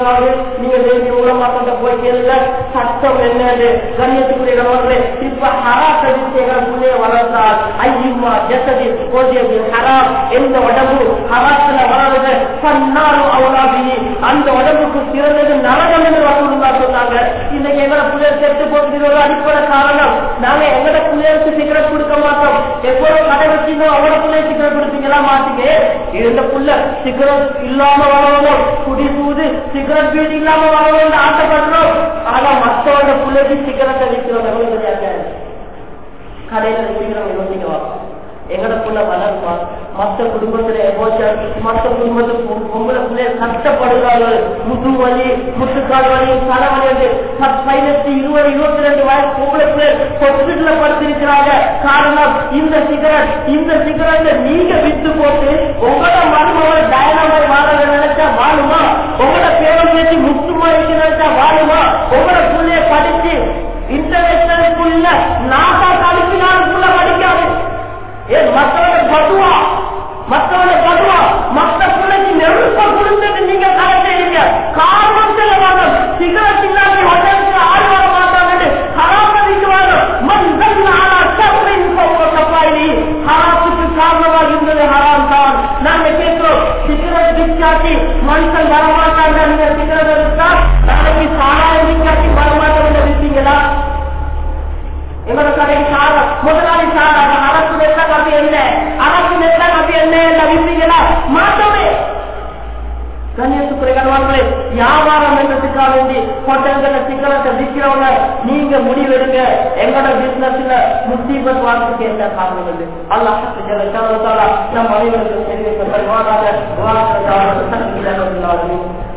முதலாவது நீங்க வேண்டிய உலமாக்கிட்ட போய் கேளுங்க சட்டம் என்னது கண்ணியத்துக்குரிய கணவர்களே இப்ப ஹராத்த விஷயங்களை புள்ளைய வளர்த்தால் ஐயுமா ஜசதி கோதியது ஹராம் எந்த உடம்பு ஹராத்துல வளருது பன்னாலும் அவளாகி அந்த உடம்புக்கு சிறந்தது நரகம் என்று வசூலுல்லா சொன்னாங்க இன்னைக்கு எங்கட புள்ளையர் செத்து போகிறது அடிப்படை காரணம் நாங்க எங்கட புள்ளையருக்கு சிகரெட் கொடுக்க மாட்டோம் எவ்வளவு கடை வச்சீங்க அவட புள்ளைய சிகரெட் கொடுப்பீங்களா மாட்டீங்க இருந்த புள்ள சிகரெட் இல்லாம வரணும் குடி சூது சிகரெட் பீடி இல்லாம வரணும்னு ஆசைப்படுறோம் ஆனா மத்தவங்க புள்ளைக்கு சிகரெட்டை விற்கிறோம் எவ்வளவு தெரியாது கடையில விற்கிறோம் யோசிக்கவா எங்கட புள்ள வளர்ப்பா மத்த குடும்பத்துல எமோஷன் மத்த குடும்பத்துக்கு பொம்பளை பிள்ளைய கஷ்டப்படுகிறார்கள் முது வலி முட்டுக்கால் வலி தலைவலி என்று பதினெட்டு இருபது இருபத்தி ரெண்டு வயசு பொம்பளை பிள்ளை ஹாஸ்பிட்டல படுத்திருக்கிறாங்க காரணம் இந்த சிகரெட் இந்த சிகரெட் நீங்க வித்து போட்டு உங்களோட மருமகளை டயனாமாய் வாழ நினைச்சா வாழுமா உங்களோட பேரம் பேசி முத்துமா இருக்கு நினைச்சா வாழுமா உங்களோட பிள்ளைய படிச்சு இன்டர்நேஷனல் ஸ்கூல்ல நாசா கழிப்பினாலுக்குள்ள படிக்காது ஏன் மற்றவங்க படுவா மற்றவங்க படுவா மற்ற பிள்ளைக்கு நெருப்ப கொடுத்துட்டு நீங்க கரை செய்றீங்க காரணம் செல்லவாங்க சிகரெட் இல்லாம உடம்புக்கு ஆள் வர மாட்டாங்கன்னு ஹராமதிக்கு வாங்க மந்தன் ஆனா சர்வின் தப்பாயினி ஹராத்துக்கு காரணமாக இருந்தது ஹராம் தான் நாங்க கேட்கிறோம் சிகரெட் விற்காட்டி மனுஷன் வரமாட்டாங்க நீங்க சிகரெட் எடுத்தா நாளைக்கு சாராயம் விற்காட்டி வரமாட்டாங்க விற்பீங்களா எங்களோட கடைக்கு சாரா முதலாளி சாரா அரசு நெத்த கப்பி என்ன அரசு நெத்த கப்பி என்ன நம்பிங்களா மாட்டோமே கன்னியாசுக்குறை கணவான்களே வியாபாரம் என்றதுக்காக வேண்டி ஹோட்டல்கள சிக்கலத்தை விற்கிறவங்க நீங்க முடிவெடுங்க எங்களோட பிசினஸ்ல முசீபத் வாழ்க்கை என்ன காரணம் இல்லை அல்லாஹ் நம் அனைவருக்கும் தெரிவிக்க பரிவாராக வாழ்க்கை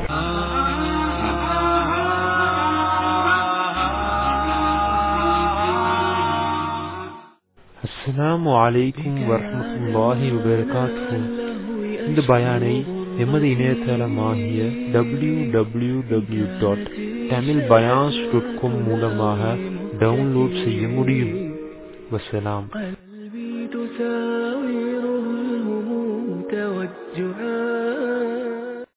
அஸ்ஸலாமு அலைக்கும் வரஹ்மத்துல்லாஹி வபரகாத்துஹு இந்த பயானை எமது இணையதளமாகிய W W W dot Tamil பயான்ஸ் டாட் காம் மூலமாக டவுன்லோட் செய்ய முடியும் வசலாம்